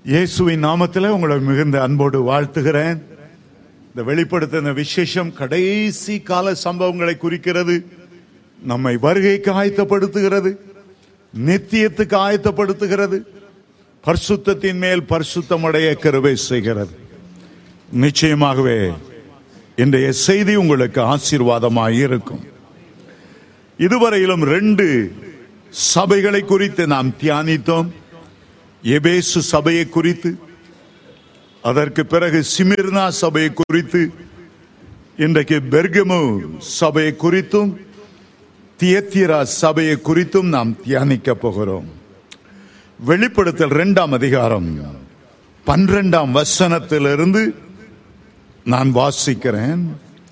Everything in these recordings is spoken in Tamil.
இயேசுவின் நாமத்தில் உங்களை மிகுந்த அன்போடு வாழ்த்துகிறேன் இந்த வெளிப்படுத்தின விசேஷம் கடைசி கால சம்பவங்களை குறிக்கிறது நம்மை வருகைக்கு ஆயத்தப்படுத்துகிறது நித்தியத்துக்கு ஆயத்தப்படுத்துகிறது பரிசுத்தத்தின் மேல் பரிசுத்தமடைய கருவை செய்கிறது நிச்சயமாகவே இன்றைய செய்தி உங்களுக்கு ஆசீர்வாதமாக இருக்கும் இதுவரையிலும் ரெண்டு சபைகளை குறித்து நாம் தியானித்தோம் எபேசு சபையை குறித்து அதற்கு பிறகு சிமிர்னா சபையை குறித்து இன்றைக்கு பெர்கமு சபையை குறித்தும் தியத்திரா சபையை குறித்தும் நாம் தியானிக்க போகிறோம் வெளிப்படுத்தல் இரண்டாம் அதிகாரம் பன்னிரெண்டாம் வசனத்திலிருந்து நான் வாசிக்கிறேன்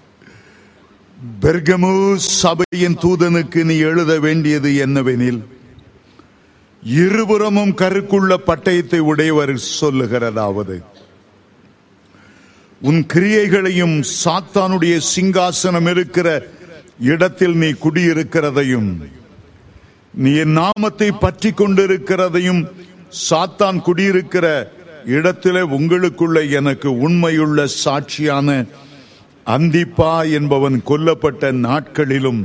பெர்கமு சபையின் தூதனுக்கு நீ எழுத வேண்டியது என்னவெனில் இருபுறமும் கருக்குள்ள பட்டயத்தை உடையவர் சொல்லுகிறதாவது உன் கிரியைகளையும் சாத்தானுடைய சிங்காசனம் இருக்கிற இடத்தில் நீ குடியிருக்கிறதையும் நீ என் நாமத்தை பற்றி கொண்டிருக்கிறதையும் சாத்தான் குடியிருக்கிற இடத்திலே உங்களுக்குள்ள எனக்கு உண்மையுள்ள சாட்சியான அந்திப்பா என்பவன் கொல்லப்பட்ட நாட்களிலும்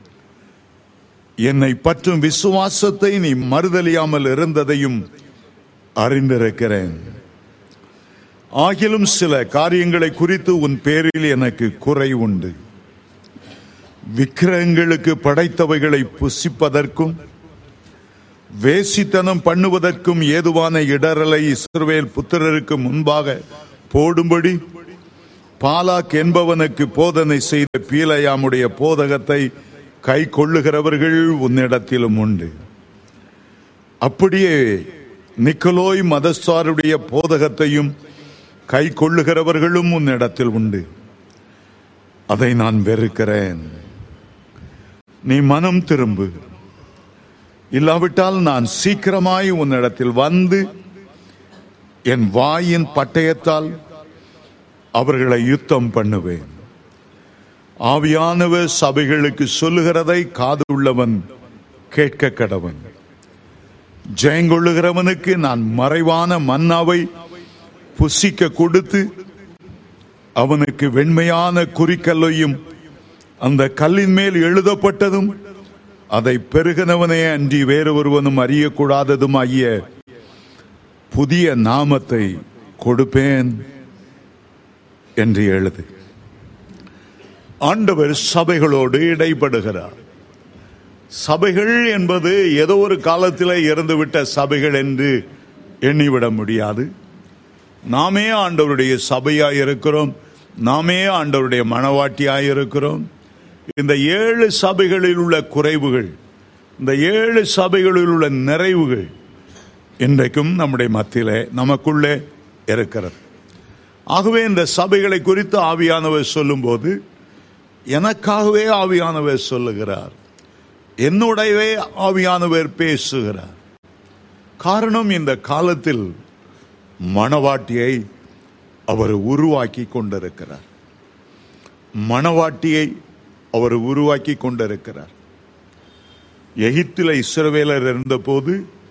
என்னை பற்றும் விசுவாசத்தை நீ மறுதலியாமல் இருந்ததையும் அறிந்திருக்கிறேன் ஆகிலும் சில காரியங்களை குறித்து உன் பேரில் எனக்கு குறை உண்டு விக்கிரகங்களுக்கு படைத்தவைகளை புசிப்பதற்கும் வேசித்தனம் பண்ணுவதற்கும் ஏதுவான இடரலை இஸ்ரவேல் புத்திரருக்கு முன்பாக போடும்படி பாலாக் என்பவனுக்கு போதனை செய்த பீலையாமுடைய போதகத்தை கை கொள்ளுகிறவர்கள் உன்னிடத்திலும் உண்டு அப்படியே நிக்கலோய் மதஸ்தாருடைய போதகத்தையும் கை கொள்ளுகிறவர்களும் உன்னிடத்தில் உண்டு அதை நான் வெறுக்கிறேன் நீ மனம் திரும்பு இல்லாவிட்டால் நான் சீக்கிரமாய் உன்னிடத்தில் வந்து என் வாயின் பட்டயத்தால் அவர்களை யுத்தம் பண்ணுவேன் ஆவியானவர் சபைகளுக்கு சொல்லுகிறதை காது உள்ளவன் கேட்க கடவன் ஜெயங்கொள்ளுகிறவனுக்கு நான் மறைவான மன்னாவை புசிக்க கொடுத்து அவனுக்கு வெண்மையான குறிக்கல்லையும் அந்த கல்லின் மேல் எழுதப்பட்டதும் அதை பெருகினவனே அன்றி வேறு ஒருவனும் அறியக்கூடாததும் ஆகிய புதிய நாமத்தை கொடுப்பேன் என்று எழுது ஆண்டவர் சபைகளோடு இடைப்படுகிறார் சபைகள் என்பது ஏதோ ஒரு காலத்தில் இறந்துவிட்ட சபைகள் என்று எண்ணிவிட முடியாது நாமே ஆண்டவருடைய சபையாய் இருக்கிறோம் நாமே ஆண்டவருடைய மனவாட்டியாய் இருக்கிறோம் இந்த ஏழு சபைகளில் உள்ள குறைவுகள் இந்த ஏழு சபைகளில் உள்ள நிறைவுகள் இன்றைக்கும் நம்முடைய மத்தியிலே நமக்குள்ளே இருக்கிறது ஆகவே இந்த சபைகளை குறித்து ஆவியானவர் சொல்லும்போது எனக்காகவே ஆவியானவர் சொல்லுகிறார் என்னுடையவே ஆவியானவர் பேசுகிறார் காரணம் இந்த காலத்தில் மணவாட்டியை அவர் உருவாக்கி கொண்டிருக்கிறார் மணவாட்டியை அவர் உருவாக்கி கொண்டிருக்கிறார் எகிப்தில இஸ்ரவேலர் இருந்தபோது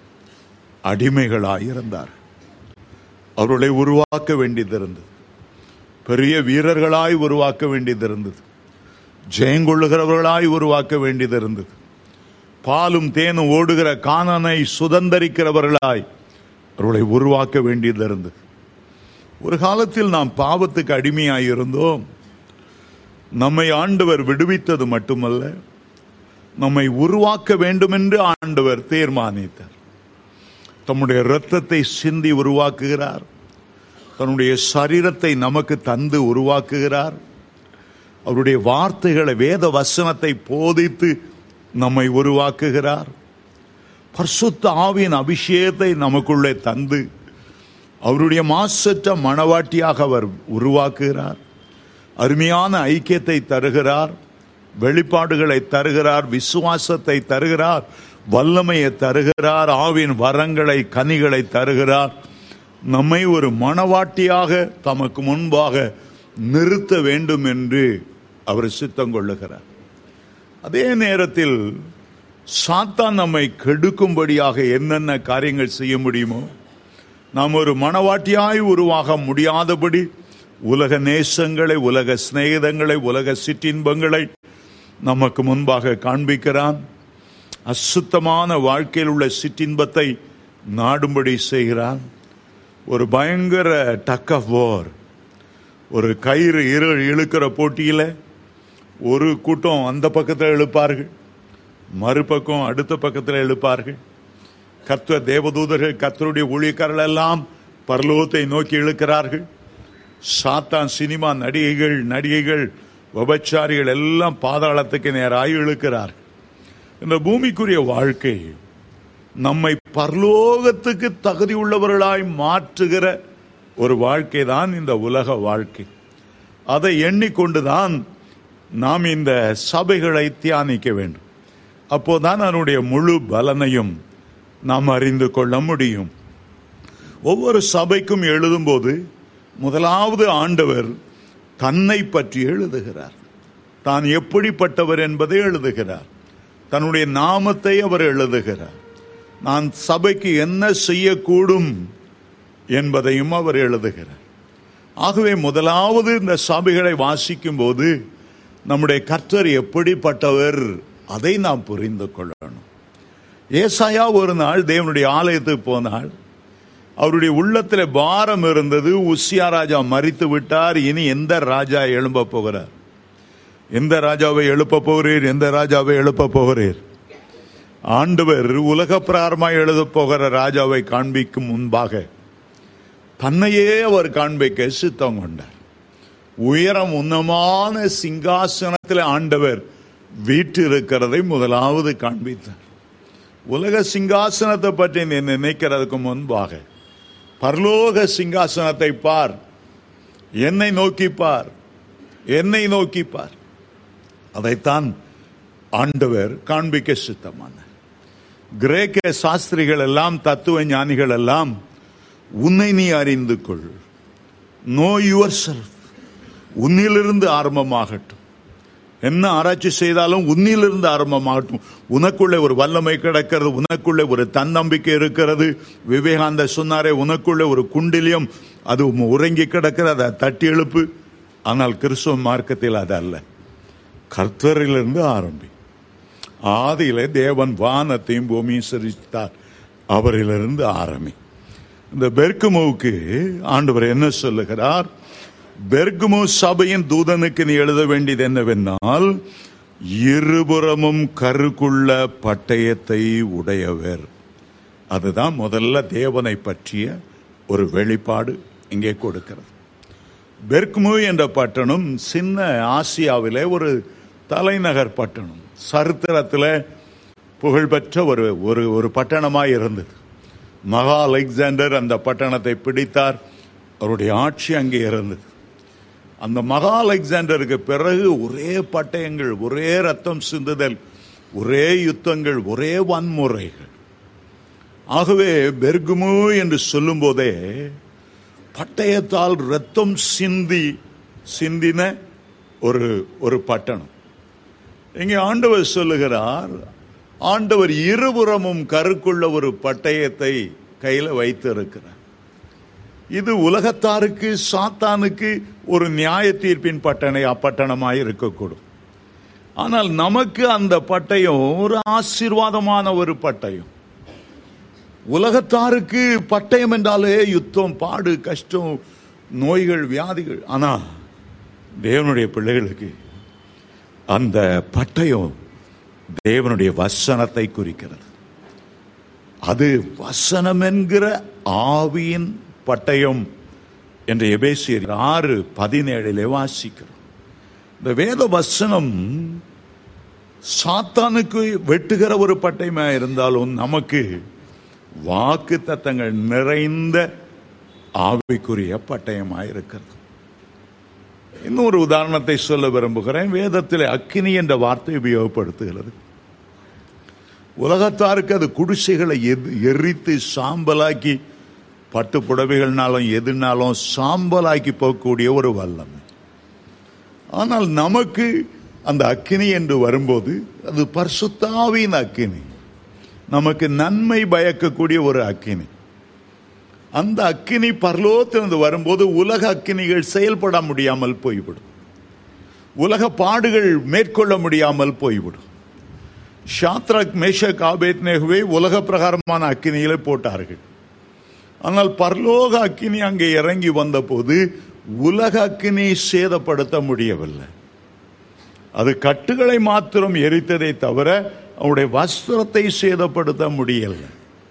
அடிமைகளாய் இருந்தார் அவர்களை உருவாக்க வேண்டியது இருந்தது பெரிய வீரர்களாய் உருவாக்க வேண்டியது இருந்தது ஜெயங்கொள்ளுகிறவர்களாய் உருவாக்க வேண்டியது இருந்தது பாலும் தேனும் ஓடுகிற காணனை சுதந்திரிக்கிறவர்களாய் அவர்களை உருவாக்க வேண்டியது இருந்தது ஒரு காலத்தில் நாம் பாவத்துக்கு அடிமையாய் இருந்தோம் நம்மை ஆண்டவர் விடுவித்தது மட்டுமல்ல நம்மை உருவாக்க வேண்டும் என்று ஆண்டவர் தீர்மானித்தார் தம்முடைய இரத்தத்தை சிந்தி உருவாக்குகிறார் தன்னுடைய சரீரத்தை நமக்கு தந்து உருவாக்குகிறார் அவருடைய வார்த்தைகளை வேத வசனத்தை போதித்து நம்மை உருவாக்குகிறார் பரிசுத்த ஆவியின் அபிஷேகத்தை நமக்குள்ளே தந்து அவருடைய மாசற்ற மனவாட்டியாக அவர் உருவாக்குகிறார் அருமையான ஐக்கியத்தை தருகிறார் வெளிப்பாடுகளை தருகிறார் விசுவாசத்தை தருகிறார் வல்லமையை தருகிறார் ஆவின் வரங்களை கனிகளை தருகிறார் நம்மை ஒரு மனவாட்டியாக தமக்கு முன்பாக நிறுத்த வேண்டும் என்று அவர் சித்தம் கொள்ளுகிறார் அதே நேரத்தில் சாத்தான் நம்மை கெடுக்கும்படியாக என்னென்ன காரியங்கள் செய்ய முடியுமோ நாம் ஒரு மணவாட்டியாய் உருவாக முடியாதபடி உலக நேசங்களை உலக சிநேகிதங்களை உலக சிற்றின்பங்களை நமக்கு முன்பாக காண்பிக்கிறான் அசுத்தமான வாழ்க்கையில் உள்ள சிற்றின்பத்தை நாடும்படி செய்கிறான் ஒரு பயங்கர டக் ஆஃப் வார் ஒரு கயிறு இரு இழுக்கிற போட்டியில் ஒரு கூட்டம் அந்த பக்கத்தில் இழுப்பார்கள் மறுபக்கம் அடுத்த பக்கத்தில் இழுப்பார்கள் கர்த்த தேவதூதர்கள் கர்த்தருடைய ஊழியக்காரர்கள் எல்லாம் பரலோகத்தை நோக்கி இழுக்கிறார்கள் சாத்தான் சினிமா நடிகைகள் நடிகைகள் விபச்சாரிகள் எல்லாம் பாதாளத்துக்கு நேராக இழுக்கிறார்கள் இந்த பூமிக்குரிய வாழ்க்கை நம்மை பரலோகத்துக்கு தகுதி உள்ளவர்களாய் மாற்றுகிற ஒரு வாழ்க்கை தான் இந்த உலக வாழ்க்கை அதை எண்ணிக்கொண்டுதான் நாம் இந்த சபைகளை தியானிக்க வேண்டும் அப்போதான் அதனுடைய முழு பலனையும் நாம் அறிந்து கொள்ள முடியும் ஒவ்வொரு சபைக்கும் எழுதும்போது முதலாவது ஆண்டவர் தன்னை பற்றி எழுதுகிறார் தான் எப்படிப்பட்டவர் என்பதை எழுதுகிறார் தன்னுடைய நாமத்தை அவர் எழுதுகிறார் நான் சபைக்கு என்ன செய்யக்கூடும் என்பதையும் அவர் எழுதுகிறார் ஆகவே முதலாவது இந்த சபைகளை வாசிக்கும் போது நம்முடைய கர்த்தர் எப்படிப்பட்டவர் அதை நாம் புரிந்து கொள்ளணும் ஏசாயா ஒரு நாள் தேவனுடைய ஆலயத்துக்கு போனாள் அவருடைய உள்ளத்தில் பாரம் இருந்தது உசியா ராஜா மறித்து விட்டார் இனி எந்த ராஜா எழும்ப போகிறார் எந்த ராஜாவை எழுப்ப போகிறீர் எந்த ராஜாவை எழுப்ப போகிறீர் ஆண்டவர் உலக பிராரமாய் எழுதப் போகிற ராஜாவை காண்பிக்கும் முன்பாக தன்னையே அவர் காண்பிக்க சித்தம் கொண்டார் உயரம் உன்னமான சிங்காசனத்தில் ஆண்டவர் வீற்றிருக்கிறதை முதலாவது காண்பித்தார் உலக சிங்காசனத்தை பற்றி நீ நினைக்கிறதுக்கு முன்பாக பரலோக சிங்காசனத்தை பார் என்னை நோக்கி பார் என்னை நோக்கி பார் அதைத்தான் ஆண்டவர் காண்பிக்க சித்தமானார் கிரேக்க சாஸ்திரிகள் எல்லாம் தத்துவ ஞானிகள் எல்லாம் உன்னை நீ அறிந்து கொள் நோ யுவர் செல்ஃப் உன்னிலிருந்து ஆரம்பமாகட்டும் என்ன ஆராய்ச்சி செய்தாலும் உன்னிலிருந்து ஆரம்பமாகட்டும் உனக்குள்ளே ஒரு வல்லமை கிடக்கிறது உனக்குள்ளே ஒரு தன்னம்பிக்கை இருக்கிறது விவேகானந்த சொன்னாரே உனக்குள்ளே ஒரு குண்டிலியம் அது உறங்கி கிடக்கிறது அதை தட்டி எழுப்பு ஆனால் கிறிஸ்துவ மார்க்கத்தில் அது அல்ல கர்த்தரிலிருந்து ஆரம்பி ஆதியிலே தேவன் வானத்தையும் பூமியும் சிரித்தார் அவரிலிருந்து ஆரம்பி இந்த பெர்குமோவுக்கு ஆண்டவர் என்ன சொல்லுகிறார் பெர்குமோ சபையின் தூதனுக்கு நீ எழுத வேண்டியது என்னவென்றால் இருபுறமும் கருக்குள்ள பட்டயத்தை உடையவர் அதுதான் முதல்ல தேவனை பற்றிய ஒரு வெளிப்பாடு இங்கே கொடுக்கிறது பெர்க்மு என்ற பட்டணம் சின்ன ஆசியாவிலே ஒரு தலைநகர் பட்டணம் சரித்திரத்தில் புகழ்பெற்ற ஒரு ஒரு ஒரு பட்டணமாய் இருந்தது மகா அலெக்சாண்டர் அந்த பட்டணத்தை பிடித்தார் அவருடைய ஆட்சி அங்கே இருந்தது அந்த மகா அலெக்சாண்டருக்கு பிறகு ஒரே பட்டயங்கள் ஒரே ரத்தம் சிந்துதல் ஒரே யுத்தங்கள் ஒரே வன்முறைகள் ஆகவே பெர்குமு என்று சொல்லும் போதே பட்டயத்தால் ரத்தம் சிந்தி சிந்தின ஒரு ஒரு பட்டணம் இங்கே ஆண்டவர் சொல்லுகிறார் ஆண்டவர் இருபுறமும் கருக்குள்ள ஒரு பட்டயத்தை கையில் வைத்து இருக்கிறார் இது உலகத்தாருக்கு சாத்தானுக்கு ஒரு நியாய தீர்ப்பின் பட்டணை அப்பட்டணமாய் இருக்கக்கூடும் ஆனால் நமக்கு அந்த பட்டயம் ஒரு ஆசீர்வாதமான ஒரு பட்டயம் உலகத்தாருக்கு பட்டயம் என்றாலே யுத்தம் பாடு கஷ்டம் நோய்கள் வியாதிகள் ஆனா தேவனுடைய பிள்ளைகளுக்கு அந்த பட்டயம் தேவனுடைய வசனத்தை குறிக்கிறது அது வசனம் என்கிற ஆவியின் பட்டயம் என்ற எபேசியர் ஆறு பதினேழிலே வாசிக்கிறோம் இந்த வேத வசனம் சாத்தானுக்கு வெட்டுகிற ஒரு பட்டயமா இருந்தாலும் நமக்கு வாக்கு தத்தங்கள் நிறைந்த ஆவிக்குரிய பட்டயமாக இருக்கிறது இன்னொரு உதாரணத்தை சொல்ல விரும்புகிறேன் வேதத்தில் அக்கினி என்ற வார்த்தை உபயோகப்படுத்துகிறது உலகத்தாருக்கு அது குடிசைகளை எது- எரித்து சாம்பலாக்கி பட்டு புடவைகள்னாலும் எதுனாலும் சாம்பலாக்கி போகக்கூடிய ஒரு வல்லமை ஆனால் நமக்கு அந்த அக்கினி என்று வரும்போது அது பரிசுத்தாவின் அக்கினி நமக்கு நன்மை பயக்கக்கூடிய ஒரு அக்கினி அந்த அக்கினி பரலோகத்திலிருந்து வரும்போது உலக அக்கினிகள் செயல்பட முடியாமல் போய்விடும் உலக பாடுகள் மேற்கொள்ள முடியாமல் போய்விடும் ஷாத்ரக் மேஷக் ஆபேத்னேகுவை உலக பிரகாரமான அக்கினியிலே போட்டார்கள் ஆனால் பரலோக அக்கினி அங்கே இறங்கி வந்தபோது உலக அக்கினி சேதப்படுத்த முடியவில்லை அது கட்டுகளை மாத்திரம் எரித்ததை தவிர அவருடைய வஸ்திரத்தை சேதப்படுத்த முடியல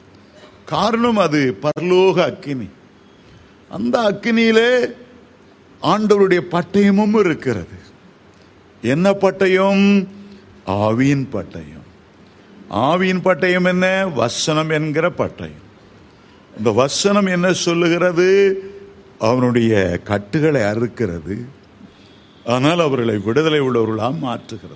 காரணம் அது பரலோக அக்கினி அந்த அக்கினியிலே ஆண்டவருடைய பட்டயமும் இருக்கிறது என்ன பட்டயம் ஆவியின் பட்டயம் ஆவியின் பட்டயம் என்ன வசனம் என்கிற பட்டயம் இந்த வசனம் என்ன சொல்லுகிறது அவனுடைய கட்டுகளை அறுக்கிறது ஆனால் அவர்களை விடுதலை உள்ளவர்களாக மாற்றுகிறது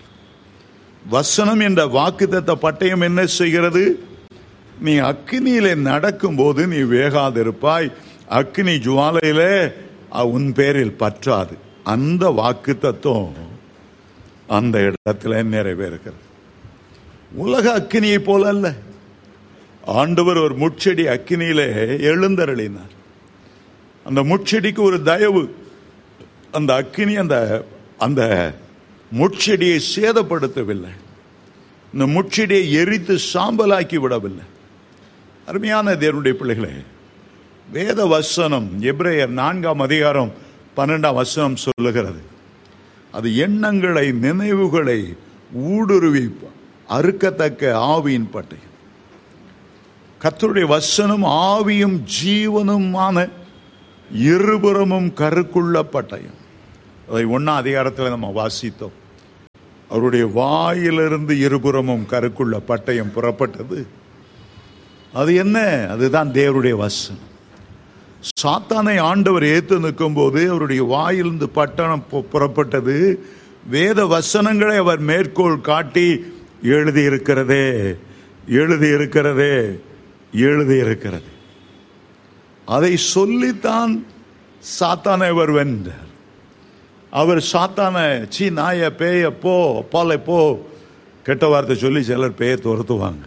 வசனம் என்ற வாக்குத்தத்த பட்டயம் என்ன செய்கிறது நீ அக்கினியிலே நடக்கும்போது நீ வேகாதிருப்பாய் அக்கினி ஜுவாலையிலே அ- உன் பேரில் பற்றாது அந்த வாக்கு தத்துவம் அந்த இடத்துல நிறைவேறுகிறது உலக அக்கினியை போல அல்ல ஆண்டவர் ஒரு முட்செடி அக்கினியிலே எழுந்தருளினார் அந்த முட்செடிக்கு ஒரு தயவு அந்த அக்கினி அந்த அந்த முட்செடியை சேதப்படுத்தவில்லை இந்த முட்செடியை எரித்து சாம்பலாக்கி விடவில்லை அருமையான தேவனுடைய பிள்ளைகளே வேத வசனம் எபிரேயர் நான்காம் அதிகாரம் பன்னெண்டாம் வசனம் சொல்லுகிறது அது எண்ணங்களை நினைவுகளை ஊடுருவி அறுக்கத்தக்க ஆவியின் பட்டை கர்த்தருடைய வசனம் ஆவியும் ஜீவனுமான இருபுறமும் கருக்குள்ள பட்டயம் அதை ஒன்னா அதிகாரத்தில் நம்ம வாசித்தோம் அவருடைய வாயிலிருந்து இருபுறமும் கருக்குள்ள பட்டயம் புறப்பட்டது அது என்ன அதுதான் தேவருடைய வசனம் சாத்தானை ஆண்டவர் ஏத்து நிற்கும் போது அவருடைய வாயிலிருந்து பட்டணம் பு- புறப்பட்டது வேத வசனங்களை அவர் மேற்கோள் காட்டி எழுதியிருக்கிறதே எழுதியிருக்கிறதே எழுதியிருக்கிறது அதை சொல்லித்தான் சாத்தானை அவர் வென்றார் அவர் சாத்தான சீ நாய பேய போ பாலை போ கெட்ட வார்த்தை சொல்லி சிலர் பேய துரத்துவாங்க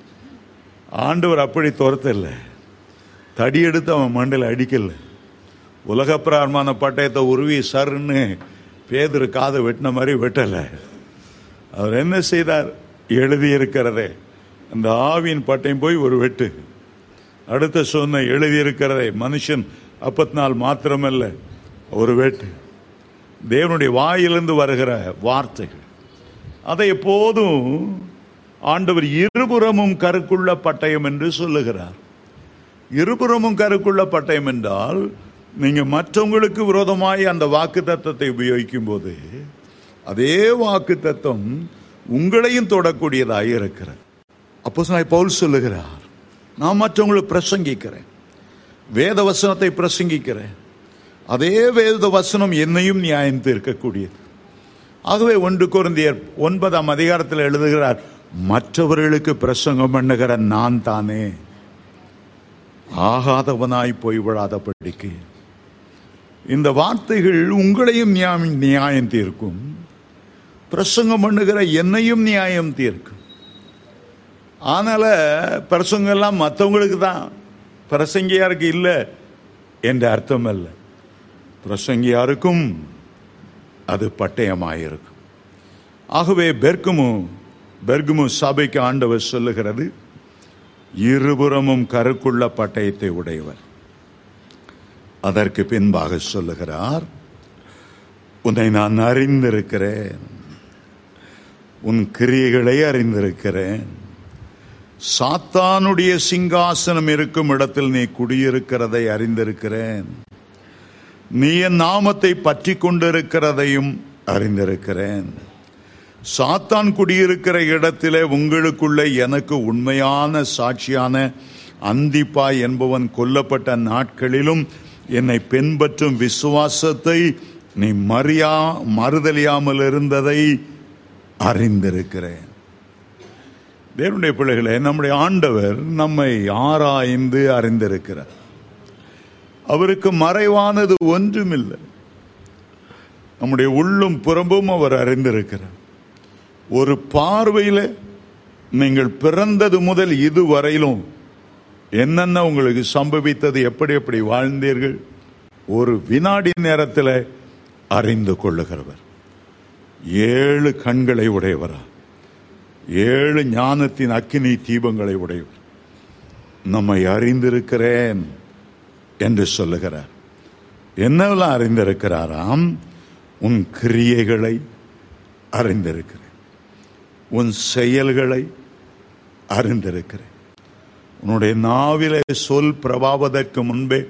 ஆண்டவர் அப்படி துரத்தல தடி எடுத்து அவன் மண்டையில் அடிக்கல உலகப்பிராரமான பட்டயத்தை உருவி சருன்னு பேதர் காதை வெட்டின மாதிரி வெட்டல அவர் என்ன செய்தார் எழுதியிருக்கிறதே அந்த ஆவியின் பட்டயம் போய் ஒரு வெட்டு அடுத்த சொன்ன எழுதியிருக்கிறதே மனுஷன் அப்பத்தினால் மாத்திரமல்ல ஒரு வெட்டு தேவனுடைய வாயிலிருந்து வருகிற வார்த்தைகள் அதை எப்போதும் ஆண்டவர் இருபுறமும் கருக்குள்ள பட்டயம் என்று சொல்லுகிறார் இருபுறமும் கருக்குள்ள பட்டயம் என்றால் நீங்க மற்றவங்களுக்கு விரோதமாய் அந்த வாக்கு தத்தத்தை உபயோகிக்கும் போது அதே வாக்கு தத்தம் உங்களையும் தொடக்கூடியதாக இருக்கிறது அப்போ பவுல் சொல்லுகிறார் நான் மற்றவங்களுக்கு பிரசங்கிக்கிறேன் வேத வசனத்தை பிரசங்கிக்கிறேன் அதே வேத வசனம் என்னையும் நியாயம் தீர்க்கக்கூடியது ஆகவே ஒன்று குருந்தியர் ஒன்பதாம் அதிகாரத்தில் எழுதுகிறார் மற்றவர்களுக்கு பிரசங்கம் பண்ணுகிற நான் தானே ஆகாதவனாய் போய் விழாதபடிக்கு இந்த வார்த்தைகள் உங்களையும் நியாயம் நியாயம் தீர்க்கும் பிரசங்கம் பண்ணுகிற என்னையும் நியாயம் தீர்க்கும் ஆனால பிரசங்கம் எல்லாம் மற்றவங்களுக்கு தான் பிரசங்கியாருக்கு இல்லை என்ற அர்த்தம் அல்ல பிரசங்கியாருக்கும் அது பட்டயமாயிருக்கும் ஆகவே பெர்குமு பெர்குமு சபைக்கு ஆண்டவர் சொல்லுகிறது இருபுறமும் கருக்குள்ள பட்டயத்தை உடையவர் அதற்கு பின்பாக சொல்லுகிறார் உன்னை நான் அறிந்திருக்கிறேன் உன் கிரியைகளை அறிந்திருக்கிறேன் சாத்தானுடைய சிங்காசனம் இருக்கும் இடத்தில் நீ குடியிருக்கிறதை அறிந்திருக்கிறேன் நீ என் நாமத்தை பற்றி கொண்டிருக்கிறதையும் அறிந்திருக்கிறேன் சாத்தான் குடியிருக்கிற இடத்திலே உங்களுக்குள்ள எனக்கு உண்மையான சாட்சியான அந்திப்பாய் என்பவன் கொல்லப்பட்ட நாட்களிலும் என்னை பின்பற்றும் விசுவாசத்தை நீ மறியா மறுதலியாமல் இருந்ததை அறிந்திருக்கிறேன் தேவனுடைய பிள்ளைகளே நம்முடைய ஆண்டவர் நம்மை ஆராய்ந்து அறிந்திருக்கிறார் அவருக்கு மறைவானது ஒன்றுமில்லை நம்முடைய உள்ளும் புறம்பும் அவர் அறிந்திருக்கிறார் ஒரு பார்வையில் நீங்கள் பிறந்தது முதல் இதுவரையிலும் என்னென்ன உங்களுக்கு சம்பவித்தது எப்படி எப்படி வாழ்ந்தீர்கள் ஒரு வினாடி நேரத்தில் அறிந்து கொள்ளுகிறவர் ஏழு கண்களை உடையவரா ஏழு ஞானத்தின் அக்கினி தீபங்களை உடையவர் நம்மை அறிந்திருக்கிறேன் என்று சொல்லுகிறார் என்னவெல்லாம் அறிந்திருக்கிறாராம் உன் கிரியைகளை அறிந்திருக்கிறேன் உன் செயல்களை அறிந்திருக்கிறேன் உன்னுடைய நாவிலே சொல் பிரபாவதற்கு முன்பே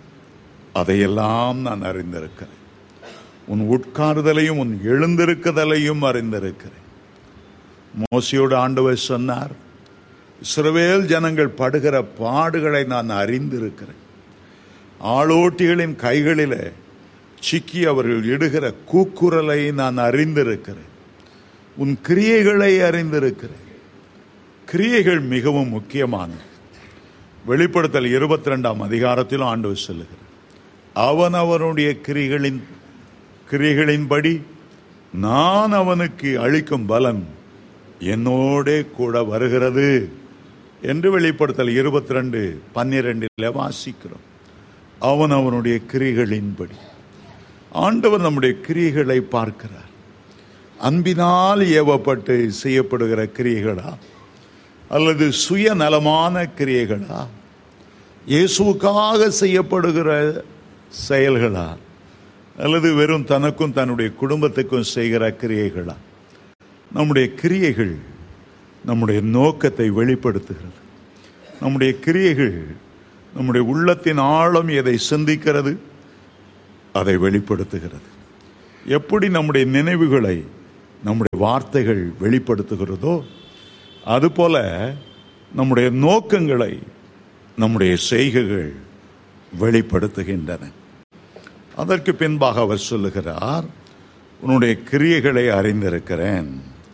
அதையெல்லாம் நான் அறிந்திருக்கிறேன் உன் உட்கார்தலையும் உன் எழுந்திருக்குதலையும் அறிந்திருக்கிறேன் மோசியோடு ஆண்டவர் சொன்னார் இஸ்ரவேல் ஜனங்கள் படுகிற பாடுகளை நான் அறிந்திருக்கிறேன் ஆளோட்டிகளின் கைகளிலே சிக்கி அவர்கள் இடுகிற கூக்குரலை நான் அறிந்திருக்கிறேன் உன் கிரியைகளை அறிந்திருக்கிறேன் கிரியைகள் மிகவும் முக்கியமானது வெளிப்படுத்தல் இருபத்தி ரெண்டாம் அதிகாரத்திலும் ஆண்டவர் சொல்லுகிறார் அவன் அவனுடைய கிரிகளின் கிரிகளின்படி நான் அவனுக்கு அளிக்கும் பலன் என்னோடே கூட வருகிறது என்று வெளிப்படுத்தல் இருபத்தி ரெண்டு பன்னிரெண்டில் வாசிக்கிறோம் அவன் அவனுடைய கிரிகளின்படி ஆண்டவர் நம்முடைய கிரியைகளை பார்க்கிறார் அன்பினால் ஏவப்பட்டு செய்யப்படுகிற கிரியைகளா அல்லது சுயநலமான கிரியைகளா இயேசுவுக்காக செய்யப்படுகிற செயல்களா அல்லது வெறும் தனக்கும் தன்னுடைய குடும்பத்துக்கும் செய்கிற கிரியைகளா நம்முடைய கிரியைகள் நம்முடைய நோக்கத்தை வெளிப்படுத்துகிறது நம்முடைய கிரியைகள் நம்முடைய உள்ளத்தின் ஆழம் எதை சிந்திக்கிறது அதை வெளிப்படுத்துகிறது எப்படி நம்முடைய நினைவுகளை நம்முடைய வார்த்தைகள் வெளிப்படுத்துகிறதோ அதுபோல நம்முடைய நோக்கங்களை நம்முடைய செய்கைகள் வெளிப்படுத்துகின்றன அதற்கு பின்பாக அவர் சொல்லுகிறார் உன்னுடைய கிரியைகளை அறிந்திருக்கிறேன்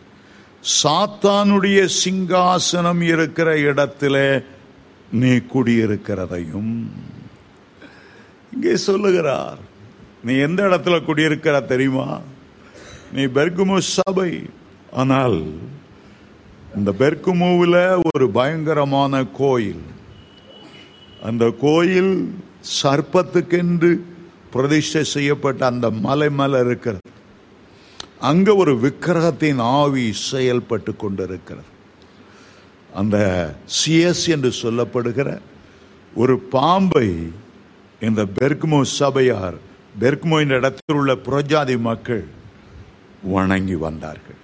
சாத்தானுடைய சிங்காசனம் இருக்கிற இடத்திலே நீ குடியிருக்கிறதையும் இங்கே சொல்லுகிறார் நீ எந்த இடத்துல குடியிருக்கிற தெரியுமா நீ பெர்குமு சபை ஆனால் இந்த பெர்குமுவில் ஒரு பயங்கரமான கோயில் அந்த கோயில் சர்ப்பத்துக்கென்று பிரதிஷ்டை செய்யப்பட்ட அந்த மலை மேல இருக்கிறது அங்க ஒரு விக்கிரகத்தின் ஆவி செயல்பட்டு கொண்டிருக்கிறது அந்த சிஎஸ் என்று சொல்லப்படுகிற ஒரு பாம்பை இந்த பெர்க்மோ சபையார் பெர்க்மோ என்ற இடத்தில் உள்ள புறஜாதி மக்கள் வணங்கி வந்தார்கள்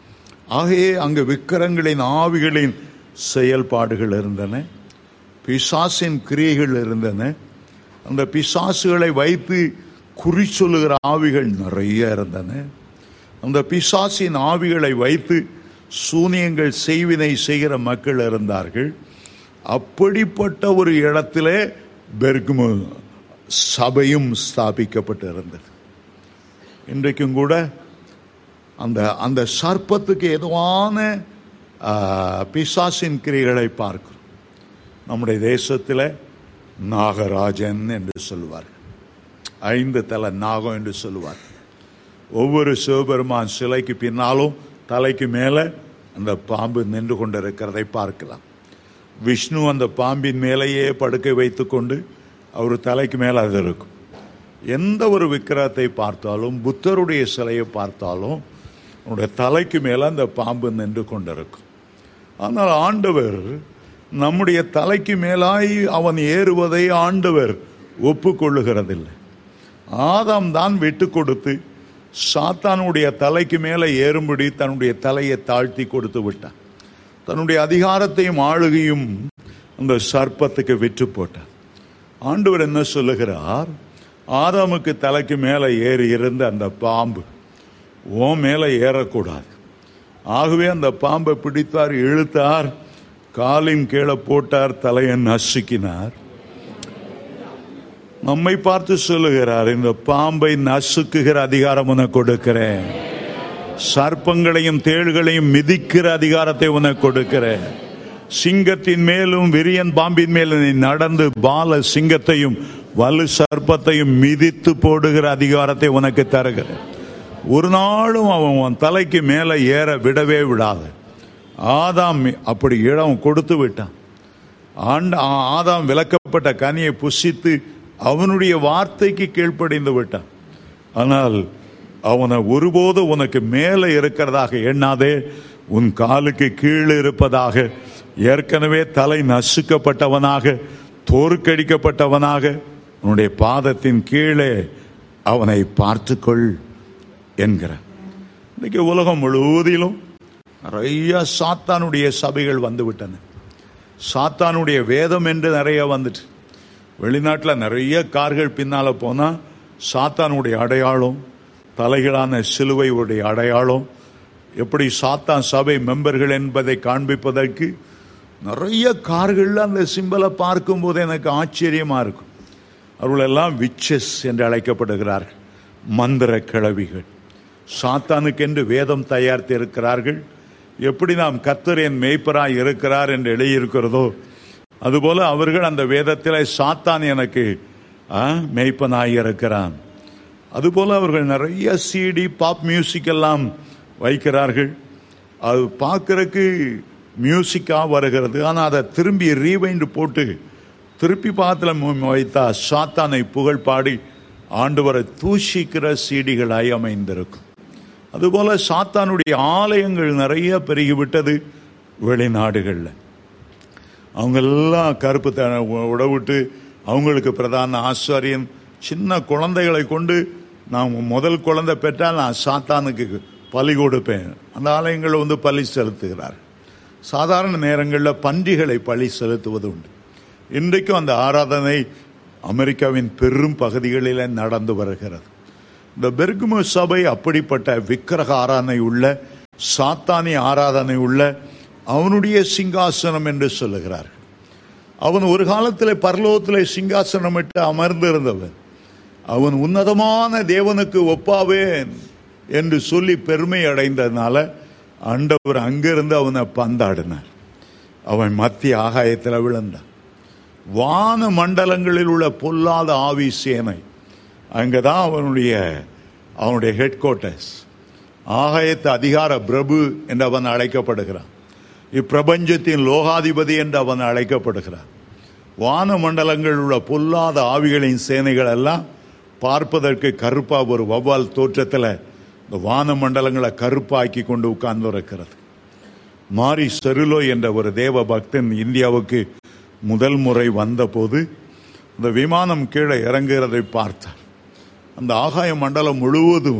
ஆகையே அங்கு விக்கிரங்களின் ஆவிகளின் செயல்பாடுகள் இருந்தன பிசாசின் கிரியைகள் இருந்தன அந்த பிசாசுகளை வைத்து குறி சொல்லுகிற ஆவிகள் நிறைய இருந்தன அந்த பிசாசின் ஆவிகளை வைத்து சூனியங்கள் செய்வினை செய்கிற மக்கள் இருந்தார்கள் அப்படிப்பட்ட ஒரு இடத்திலே பெர்குமு சபையும் ஸ்தாபிக்கப்பட்டு இருந்தது இன்றைக்கும் கூட அந்த அந்த சர்ப்பத்துக்கு எதுவான ஆ, பிசாசின் கிரிகளை பார்க்கிறோம் நம்முடைய தேசத்தில் நாகராஜன் என்று சொல்லுவார்கள் ஐந்து தலை நாகம் என்று சொல்லுவார் ஒவ்வொரு சிவபெருமான் சிலைக்கு பின்னாலும் தலைக்கு மேலே அந்த பாம்பு நின்று கொண்டிருக்கிறதை பார்க்கலாம் விஷ்ணு அந்த பாம்பின் மேலேயே படுக்கை வைத்துக்கொண்டு அவர் தலைக்கு மேலே அது இருக்கும் எந்த ஒரு விக்கிரகத்தை பார்த்தாலும் புத்தருடைய சிலையை பார்த்தாலும் அவருடைய தலைக்கு மேலே அந்த பாம்பு நின்று கொண்டிருக்கும் ஆனால் ஆண்டவர் நம்முடைய தலைக்கு மேலாய் அவன் ஏறுவதை ஆண்டவர் ஒப்புக்கொள்ளுகிறதில்லை ஆதாம் தான் விட்டு கொடுத்து சாத்தானுடைய தலைக்கு மேலே ஏறும்படி தன்னுடைய தலையை தாழ்த்தி கொடுத்து விட்டான் தன்னுடைய அதிகாரத்தையும் ஆளுகையும் அந்த சர்ப்பத்துக்கு விற்று போட்டான் ஆண்டவர் என்ன சொல்லுகிறார் ஆதாமுக்கு தலைக்கு மேலே ஏறி இருந்த அந்த பாம்பு ஓ மேலே ஏறக்கூடாது ஆகவே அந்த பாம்பை பிடித்தார் இழுத்தார் காலின் கீழே போட்டார் தலையை நசுக்கினார் நம்மை பார்த்து சொல்லுகிறார் இந்த பாம்பை நசுக்குகிற அதிகாரம் உனக்கு கொடுக்கிறேன் சர்ப்பங்களையும் தேள்களையும் மிதிக்கிற அதிகாரத்தை உனக்கு கொடுக்கிறேன் சிங்கத்தின் மேலும் விரியன் பாம்பின் மேலும் நீ நடந்து பால சிங்கத்தையும் வலு சர்ப்பத்தையும் மிதித்து போடுகிற அதிகாரத்தை உனக்கு தருகிறேன் ஒரு நாளும் அவன் உன் தலைக்கு மேலே ஏற விடவே விடாது ஆதாம் அப்படி இடம் கொடுத்து விட்டான் ஆண்ட ஆ- ஆதாம் விளக்கப்பட்ட கனியை புசித்து அவனுடைய வார்த்தைக்கு கீழ்ப்படிந்து விட்டான் ஆனால் அவனை ஒருபோது உனக்கு மேலே இருக்கிறதாக எண்ணாதே உன் காலுக்கு கீழே இருப்பதாக ஏற்கனவே தலை நசுக்கப்பட்டவனாக தோற்கடிக்கப்பட்டவனாக உன்னுடைய பாதத்தின் கீழே அவனை பார்த்துக்கொள் என்கிறார் இன்னைக்கு உலகம் முழுவதிலும் நிறைய சாத்தானுடைய சபைகள் வந்து விட்டன சாத்தானுடைய வேதம் என்று நிறைய வந்துட்டு வெளிநாட்டில் நிறைய கார்கள் பின்னால போனா சாத்தானுடைய அடையாளம் தலைகளான சிலுவையுடைய அடையாளம் எப்படி சாத்தான் சபை மெம்பர்கள் என்பதை காண்பிப்பதற்கு நிறைய கார்கள்ல அந்த சிம்பலை பார்க்கும்போது எனக்கு ஆச்சரியமா இருக்கும் அவர்களெல்லாம் விச்சஸ் என்று அழைக்கப்படுகிறார்கள் மந்திர கிழவிகள் சாத்தானுக்கென்று வேதம் தயாரித்து இருக்கிறார்கள் எப்படி நாம் கர்த்தர் என் மேய்ப்பராய் இருக்கிறார் என்று எழுதியிருக்கிறதோ அதுபோல அவர்கள் அந்த வேதத்தில் சாத்தான் எனக்கு ஆ, மேய்ப்பனாய் இருக்கிறான் அதுபோல அவர்கள் நிறைய சிடி பாப் மியூசிக் எல்லாம் வைக்கிறார்கள் அது பார்க்கறதுக்கு மியூசிக்கா வருகிறது ஆனால் அதை திரும்பி ரீவைண்ட் போட்டு திருப்பி பாத்தில் வைத்தா சாத்தானை புகழ் பாடி ஆண்டவரை தூஷிக்கிற சீடிகளாய் அமைந்திருக்கும் அதுபோல சாத்தானுடைய ஆலயங்கள் நிறைய பெருகிவிட்டது வெளிநாடுகளில் அவங்க எல்லாம் கருப்பு த உடவிட்டு அவங்களுக்கு பிரதான ஆசாரியன் சின்ன குழந்தைகளை கொண்டு நான் முதல் குழந்தை பெற்றால் நான் சாத்தானுக்கு பலி கொடுப்பேன் அந்த ஆலயங்களில் வந்து பலி செலுத்துகிறார் சாதாரண நேரங்களில் பன்றிகளை பலி செலுத்துவது உண்டு இன்றைக்கும் அந்த ஆராதனை அமெரிக்காவின் பெரும் பகுதிகளில் நடந்து வருகிறது இந்த பெர்குமு சபை அப்படிப்பட்ட விக்கிரக ஆராதனை உள்ள சாத்தானி ஆராதனை உள்ள அவனுடைய சிங்காசனம் என்று சொல்லுகிறார்கள் அவன் ஒரு காலத்தில் பரலோகத்தில் சிங்காசனமிட்டு அமர்ந்திருந்தவன் அவன் உன்னதமான தேவனுக்கு ஒப்பாவேன் என்று சொல்லி பெருமை அடைந்ததுனால ஆண்டவர் அங்கிருந்து அவனை பந்தாடினார் அவன் மத்திய ஆகாயத்தில் விழுந்தான் வான மண்டலங்களில் உள்ள பொல்லாத ஆவி சேனை அங்கதான் அவனுடைய அவனுடைய ஹெட் குவார்ட்டர்ஸ் ஆகாயத்து அதிகார பிரபு என்று அவன் அழைக்கப்படுகிறான் இப்பிரபஞ்சத்தின் லோகாதிபதி என்று அவன் அழைக்கப்படுகிறான் வான மண்டலங்களில் உள்ள பொல்லாத ஆவிகளின் சேனைகள் எல்லாம் பார்ப்பதற்கு கருப்பா ஒரு வவ்வால் தோற்றத்தில் இந்த வான மண்டலங்களை கருப்பாக்கி கொண்டு உட்கார்ந்து இருக்கிறது மாரி செருலோ என்ற ஒரு தேவ பக்தன் இந்தியாவுக்கு முதல் முறை வந்தபோது இந்த விமானம் கீழே இறங்குகிறதை பார்த்தார் அந்த ஆகாய மண்டலம் முழுவதும்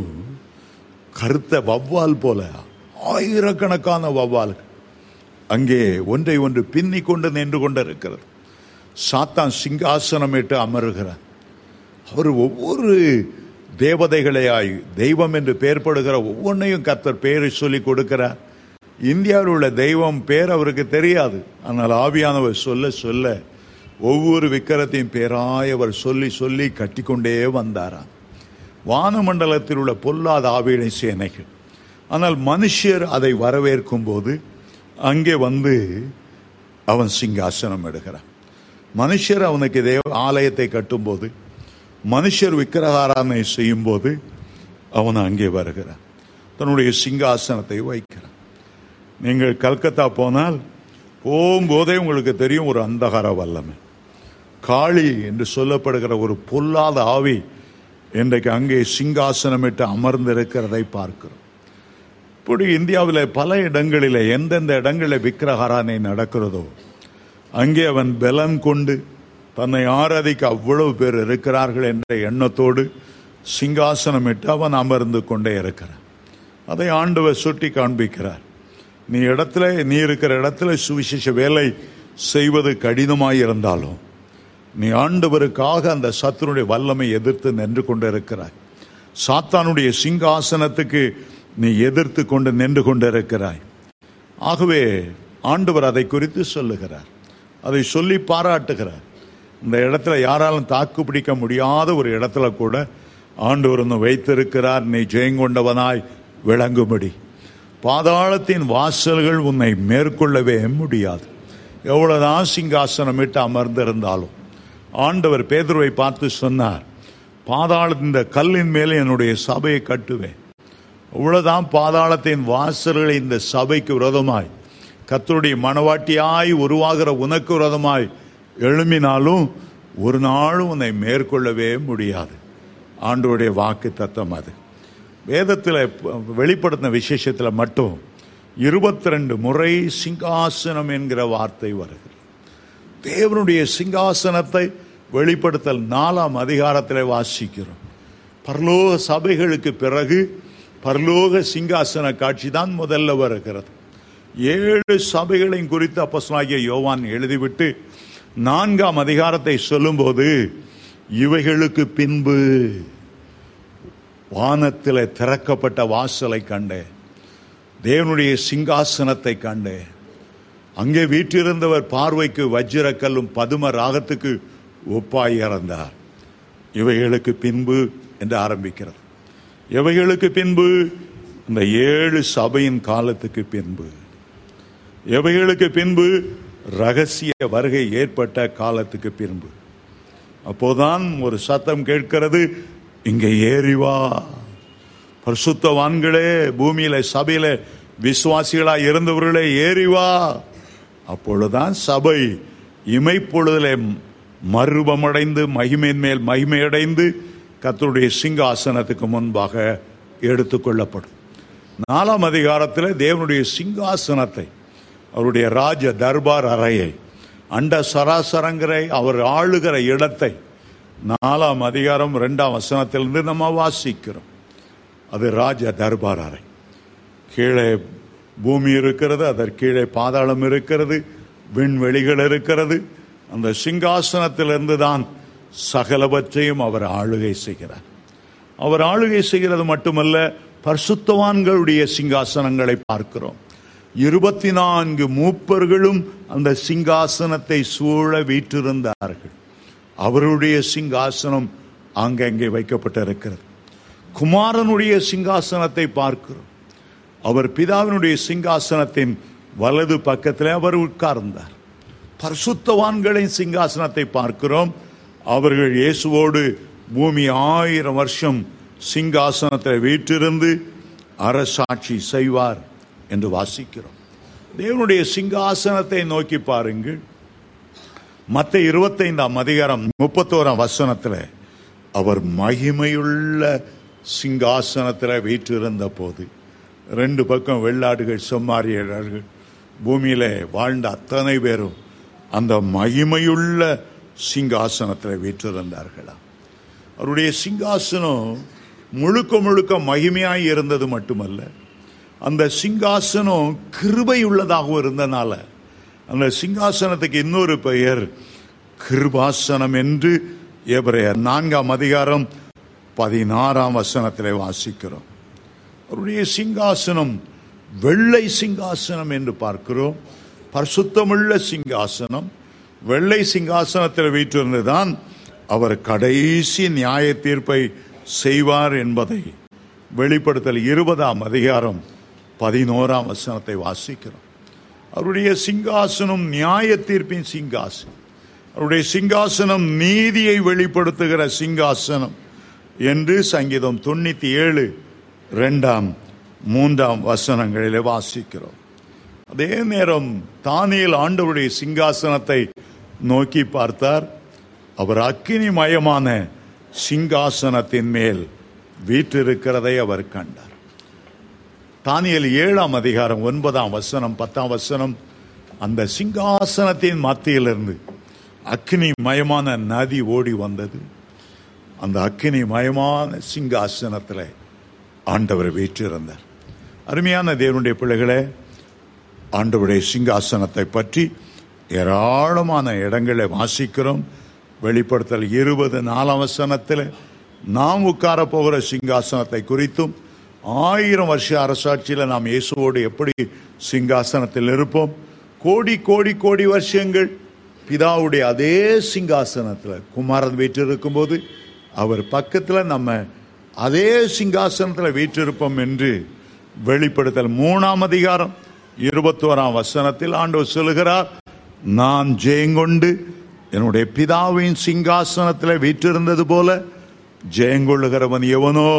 கருத்த வவ்வால் போல ஆயிரக்கணக்கான வவ்வால்கள் அங்கே ஒன்றை ஒன்று பின்னி கொண்டு நின்று கொண்டிருக்கிறது சாத்தான் சிங்காசனமிட்டு அமருகிறார் அவர் ஒவ்வொரு தேவதைகளையாய் தெய்வம் என்று பெயர்படுகிற ஒவ்வொன்றையும் கர்த்தர் பெயரை சொல்லி கொடுக்கிறார் இந்தியாவில் உள்ள தெய்வம் பேர் அவருக்கு தெரியாது ஆனால் ஆவியானவர் சொல்ல சொல்ல ஒவ்வொரு விக்கிரத்தையும் பேராய் அவர் சொல்லி சொல்லி கட்டிக்கொண்டே வந்தாராம் வானமண்டலத்தில் உள்ள பொல்லாத ஆவியின் சேனைகள் ஆனால் மனுஷர் அதை வரவேற்கும் போது அங்கே வந்து அவன் சிங்காசனம் எடுக்கிறான் மனுஷர் அவனுக்கு தேவ ஆலயத்தை கட்டும்போது மனுஷர் விக்கிரகாராதனை செய்யும் போது அவன் அங்கே வருகிறான் தன்னுடைய சிங்காசனத்தை வைக்கிறான் நீங்கள் கல்கத்தா போனால் போகும்போதே உங்களுக்கு தெரியும் ஒரு அந்தகார வல்லமை காளி என்று சொல்லப்படுகிற ஒரு பொல்லாத ஆவி இன்றைக்கு அங்கே சிங்காசனமிட்டு அமர்ந்திருக்கிறதை பார்க்கிறோம் இப்படி இந்தியாவில் பல இடங்களில் எந்தெந்த இடங்களில் விக்கிரகாராதனை நடக்கிறதோ அங்கே அவன் பலம் கொண்டு தன்னை ஆராதிக்க அவ்வளவு பேர் இருக்கிறார்கள் என்ற எண்ணத்தோடு சிங்காசனமிட்டு அவன் அமர்ந்து கொண்டே இருக்கிறான் அதை ஆண்டவர் சுட்டி காண்பிக்கிறார் நீ இடத்துல நீ இருக்கிற இடத்துல சுவிசேஷ வேலை செய்வது கடினமாய் இருந்தாலும் நீ ஆண்டவருக்காக அந்த சத்துருடைய வல்லமை எதிர்த்து நின்று கொண்டிருக்கிறாய் சாத்தானுடைய சிங்காசனத்துக்கு நீ எதிர்த்து கொண்டு நின்று கொண்டிருக்கிறாய் ஆகவே ஆண்டவர் அதை குறித்து சொல்லுகிறார் அதை சொல்லி பாராட்டுகிறார் இந்த இடத்துல யாராலும் தாக்கு பிடிக்க முடியாத ஒரு இடத்துல கூட ஆண்டவர் ஒன்று வைத்திருக்கிறார் நீ ஜெயங்கொண்டவனாய் விளங்கும்படி பாதாளத்தின் வாசல்கள் உன்னை மேற்கொள்ளவே முடியாது எவ்வளவுதான் சிங்காசனம் இட்டு அமர்ந்திருந்தாலும் ஆண்டவர் பேதுருவை பார்த்து சொன்னார் பாதாள இந்த கல்லின் மேலே என்னுடைய சபையை கட்டுவேன் அவ்வளவுதான் பாதாளத்தின் வாசல்களை இந்த சபைக்கு விரோதமாய் கர்த்தருடைய மனவாட்டியாய் உருவாகிற உனக்கு விரோதமாய் எழும்பினாலும் ஒரு நாளும் உன்னை மேற்கொள்ளவே முடியாது ஆண்டவருடைய வாக்கு தத்தம் அது வேதத்தில் வெளிப்படுத்தின விசேஷத்தில் மட்டும் இருபத்தி ரெண்டு முறை சிங்காசனம் என்கிற வார்த்தை வருகிறது தேவனுடைய சிங்காசனத்தை வெளிப்படுத்தல் நாலாம் அதிகாரத்தில் வாசிக்கிறோம் பரலோக சபைகளுக்கு பிறகு பரலோக சிங்காசன காட்சி தான் முதல்ல வருகிறது ஏழு சபைகளையும் குறித்து அப்போஸ்தலனாகிய யோவான் எழுதிவிட்டு நான்காம் அதிகாரத்தை சொல்லும்போது இவைகளுக்கு பின்பு வானத்தில் திறக்கப்பட்ட வாசலை கண்டேன் தேவனுடைய சிங்காசனத்தை கண்டேன் அங்கே வீற்றிருந்தவர் பார்வைக்கு வஜ்ரக்கல்லும் பதும ராகத்துக்கு ஒப்பாய் இறந்தார் இவைகளுக்கு பின்பு என்று ஆரம்பிக்கிறது எவைகளுக்கு பின்பு இந்த ஏழு சபையின் காலத்துக்கு பின்பு எவைகளுக்கு பின்பு ரகசிய வருகை ஏற்பட்ட காலத்துக்கு பின்பு அப்போதான் ஒரு சத்தம் கேட்கிறது இங்கே ஏறி வா பரிசுத்தவான்களே பூமியில சபையில விசுவாசிகளா இருந்தவர்களே ஏறி வா அப்பொழுதுதான் சபை இமைப்பொழுதிலே மறுபமடைந்து மகிமையின் மேல் மகிமையடைந்து கர்த்தருடைய சிங்காசனத்துக்கு முன்பாக எடுத்துக்கொள்ளப்படும் நாலாம் அதிகாரத்தில் தேவனுடைய சிங்காசனத்தை அவருடைய ராஜ தர்பார் அறையை அண்ட சராசரங்கரை அவர் ஆளுகிற இடத்தை நாலாம் அதிகாரம் இரண்டாம் வசனத்திலிருந்து நம்ம வாசிக்கிறோம் அது ராஜ தர்பார் அறை கீழே பூமி இருக்கிறது அதற்கு கீழே பாதாளம் இருக்கிறது விண்வெளிகள் இருக்கிறது அந்த சிங்காசனத்திலிருந்து தான் சகலவற்றையும் அவர் ஆளுகை செய்கிறார் அவர் ஆளுகை செய்கிறது மட்டுமல்ல பரிசுத்தவான்களுடைய சிங்காசனங்களை பார்க்கிறோம் இருபத்தி நான்கு மூப்பர்களும் அந்த சிங்காசனத்தை சூழ வீற்றிருந்தார்கள் அவருடைய சிங்காசனம் ஆங்கங்கே வைக்கப்பட்டிருக்கிறது குமாரனுடைய சிங்காசனத்தை பார்க்கிறோம் அவர் பிதாவினுடைய சிங்காசனத்தின் வலது பக்கத்தில் அவர் உட்கார்ந்தார் பரிசுத்தவான்களின் சிங்காசனத்தை பார்க்கிறோம் அவர்கள் இயேசுவோடு பூமி ஆயிரம் வருஷம் சிங்காசனத்தில் வீற்றிருந்து அரசாட்சி செய்வார் என்று வாசிக்கிறோம் தேவனுடைய சிங்காசனத்தை நோக்கி பாருங்கள் மத்த இருபத்தைந்தாம் அதிகாரம் முப்பத்தோராம் வசனத்தில் அவர் மகிமையுள்ள சிங்காசனத்தில் வீற்றிருந்த போது ரெண்டு பக்கம் வெள்ளாடுகள் செம்மாரியர்கள் பூமியில வாழ்ந்த அத்தனை பேரும் அந்த மகிமையுள்ள சிங்காசனத்தில் வீற்றிருந்தார்களாம் அவருடைய சிங்காசனம் முழுக்க முழுக்க மகிமையாய் இருந்தது மட்டுமல்ல அந்த சிங்காசனம் கிருபை உள்ளதாகவும் இருந்தனால அந்த சிங்காசனத்துக்கு இன்னொரு பெயர் கிருபாசனம் என்று எபிரேயர் நான்காம் அதிகாரம் பதினாறாம் வசனத்திலே வாசிக்கிறோம் அவருடைய சிங்காசனம் வெள்ளை சிங்காசனம் என்று பார்க்கிறோம் பரிசுத்தமுள்ள சிங்காசனம் வெள்ளை சிங்காசனத்தில் வீற்றிருந்துதான் அவர் கடைசி நியாய தீர்ப்பை செய்வார் என்பதை வெளிப்படுத்தல் இருபதாம் அதிகாரம் பதினோராம் வசனத்தை வாசிக்கிறோம் அவருடைய சிங்காசனம் நியாய தீர்ப்பின் சிங்காசனம் அவருடைய சிங்காசனம் நீதியை வெளிப்படுத்துகிற சிங்காசனம் என்று சங்கீதம் தொண்ணூத்தி ஏழு இரண்டாம் மூன்றாம் வசனங்களிலே வாசிக்கிறோம் அதே நேரம் தானியல் ஆண்டவருடைய சிங்காசனத்தை நோக்கி பார்த்தார் அவர் அக்கினி மயமான சிங்காசனத்தின் மேல் வீற்றிருக்கிறதை அவர் கண்டார் தானியல் ஏழாம் அதிகாரம் ஒன்பதாம் வசனம் பத்தாம் வசனம் அந்த சிங்காசனத்தின் மத்தியிலிருந்து அக்னி மயமான நதி ஓடி வந்தது அந்த அக்கினி மயமான சிங்காசனத்தில் ஆண்டவர் வீற்றிருந்தார் அருமையான தேவனுடைய பிள்ளைகளே ஆண்டவருடைய சிங்காசனத்தை பற்றி ஏராளமான இடங்களை வாசிக்கிறோம் வெளிப்படுத்தல் இருபது நாலாம் வசனத்தில் நாம் உட்கார போகிற சிங்காசனத்தை குறித்தும் ஆயிரம் வருஷ அரசாட்சியில் நாம் இயேசுவோடு எப்படி சிங்காசனத்தில் இருப்போம் கோடி கோடி கோடி வருஷங்கள் பிதாவுடைய அதே சிங்காசனத்தில் குமாரன் வீற்றிருக்கும் போது அவர் பக்கத்தில் நம்ம அதே சிங்காசனத்தில் வீற்றிருப்போம் என்று வெளிப்படுத்தல் மூணாம் அதிகாரம் இருபத்தோராம் வசனத்தில் ஆண்டவர் சொல்லுகிறார் நான் ஜெயங்கொண்டு என்னுடைய பிதாவின் சிங்காசனத்தில் வீற்றிருந்தது போல ஜெயங்கொள்ளுகிறவன் எவனோ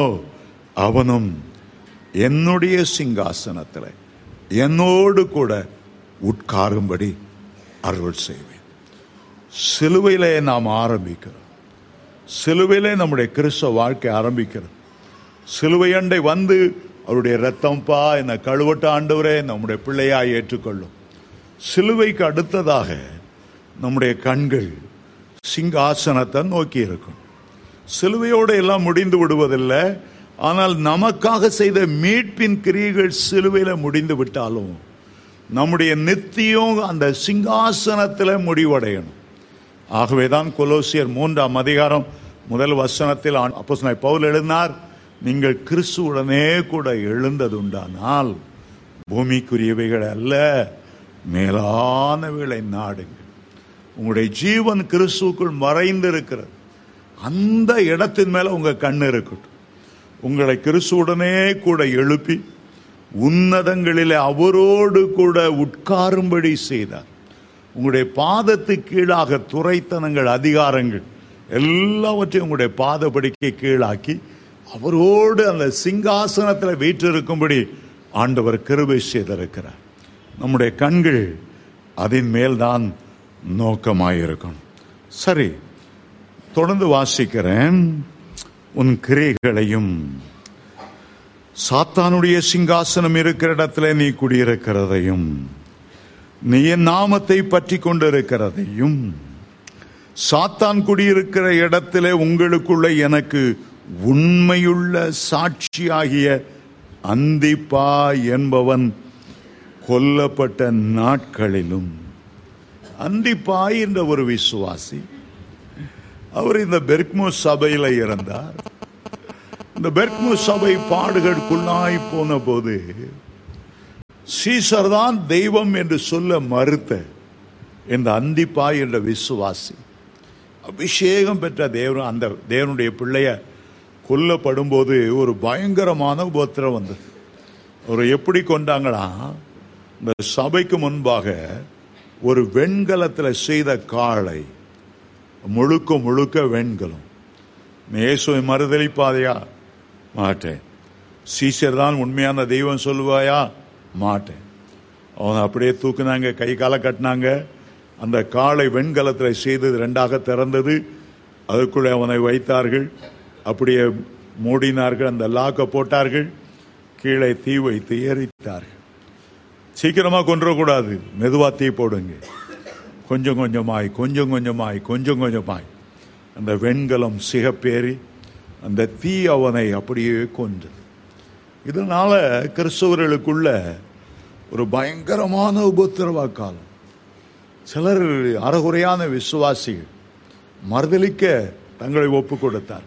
அவனும் என்னுடைய சிங்காசனத்தில் என்னோடு கூட உட்காரும்படி அருள் செய்வேன் சிலுவையிலே நாம் ஆரம்பிக்கிறோம் சிலுவையிலே நம்முடைய கிறிஸ்தவ வாழ்க்கை ஆரம்பிக்கிறது சிலுவை அண்டை வந்து அவருடைய ரத்தம்பா என்ன கழுவட்ட ஆண்டவரே நம்முடைய பிள்ளையாய் ஏற்றுக்கொள்ளும் சிலுவைக்கு அடுத்ததாக நம்முடைய கண்கள் சிங்காசனத்தை நோக்கி இருக்கும் சிலுவையோடு எல்லாம் முடிந்து விடுவதில்லை ஆனால் நமக்காக செய்த மீட்பின் கிரியைகள் சிலுவையில முடிந்து விட்டாலும் நம்முடைய நித்தியம் அந்த சிங்காசனத்தில் முடிவடையணும் ஆகவேதான் கொலோசியர் மூன்றாம் அதிகாரம் முதல் வசனத்தில் அப்போ பவுல் எழுதினார் நீங்கள் கிறிஸ்துவுடனே கூட எழுந்ததுண்டானால் பூமிக்குரியவைகள் அல்ல மேலானவைகளை நாடுங்கள் உங்களுடைய ஜீவன் கிறிஸ்துக்குள் மறைந்திருக்கிறது அந்த இடத்தின் மேல உங்க கண் இருக்கட்டும் உங்களை கிறிஸ்துவுடனே கூட எழுப்பி உன்னதங்களிலே அவரோடு கூட உட்காரும்படி செய்தார் உங்களுடைய பாதத்து கீழாக துறைத்தனங்கள் அதிகாரங்கள் எல்லாவற்றையும் உங்களுடைய பாதப்படிக்கு கீழாக்கி அவரோடு அந்த சிங்காசனத்தில் வீற்றிருக்கும்படி ஆண்டவர் கிருபை செய்திருக்கிறார் நம்முடைய கண்கள் அதன் மேல்தான் நோக்கமாயிருக்கணும் சரி தொடர்ந்து வாசிக்கிறேன் உன் கிரைகளையும் சாத்தானுடைய சிங்காசனம் இருக்கிற இடத்துல நீ குடியிருக்கிறதையும் நீ என் நாமத்தை பற்றி கொண்டிருக்கிறதையும் சாத்தான் குடியிருக்கிற இடத்திலே உங்களுக்குள்ள எனக்கு உண்மையுள்ள சாட்சியாகிய அந்திப்பா என்பவன் கொல்லப்பட்ட நாட்களிலும் அந்திப்பாய் என்ற ஒரு விசுவாசி அவர் இந்த பெர்க்மு சபையில இருந்தார் இந்த பெர்க்மு சபை பாடுகளுக்குள்ளாய் போன போது சீசர் தான் தெய்வம் என்று சொல்ல மறுத்த இந்த அந்திப்பாய் என்ற விசுவாசி அபிஷேகம் பெற்ற தேவன் அந்த தேவனுடைய பிள்ளைய கொல்லப்படும் போது ஒரு பயங்கரமான உபத்திரம் வந்தது ஒரு எப்படி கொண்டாங்களா இந்த சபைக்கு முன்பாக ஒரு வெண்கலத்தில் செய்த காளை முழுக்க முழுக்க வெண்கலம் இயேசுவை மறுதளிப்பாதையா மாட்டேன் சீசர் தான் உண்மையான தெய்வம் சொல்லுவாயா மாட்டேன் அவன் அப்படியே தூக்குனாங்க கை காலை கட்டினாங்க அந்த காளை வெண்கலத்தில் செய்தது ரெண்டாக திறந்தது அதுக்குள்ளே அவனை வைத்தார்கள் அப்படியே மூடினார்கள் அந்த லாக்கை போட்டார்கள் கீழே தீ வைத்து எரித்தார்கள் சீக்கிரமா கொன்றக்கூடாது மெதுவா தீ போடுங்க கொஞ்சம் கொஞ்சமாய் கொஞ்சம் கொஞ்சமாய் கொஞ்சம் கொஞ்சமாய் அந்த வெண்கலம் சிகப்பேறி அந்த தீ அவனை அப்படியே கொன்றது இதனால கிறிஸ்தவர்களுக்குள்ள ஒரு பயங்கரமான உபத்திரவ காலம் சிலர் அறகுறையான விசுவாசிகள் மறுதளிக்க தங்களை ஒப்பு கொடுத்தார்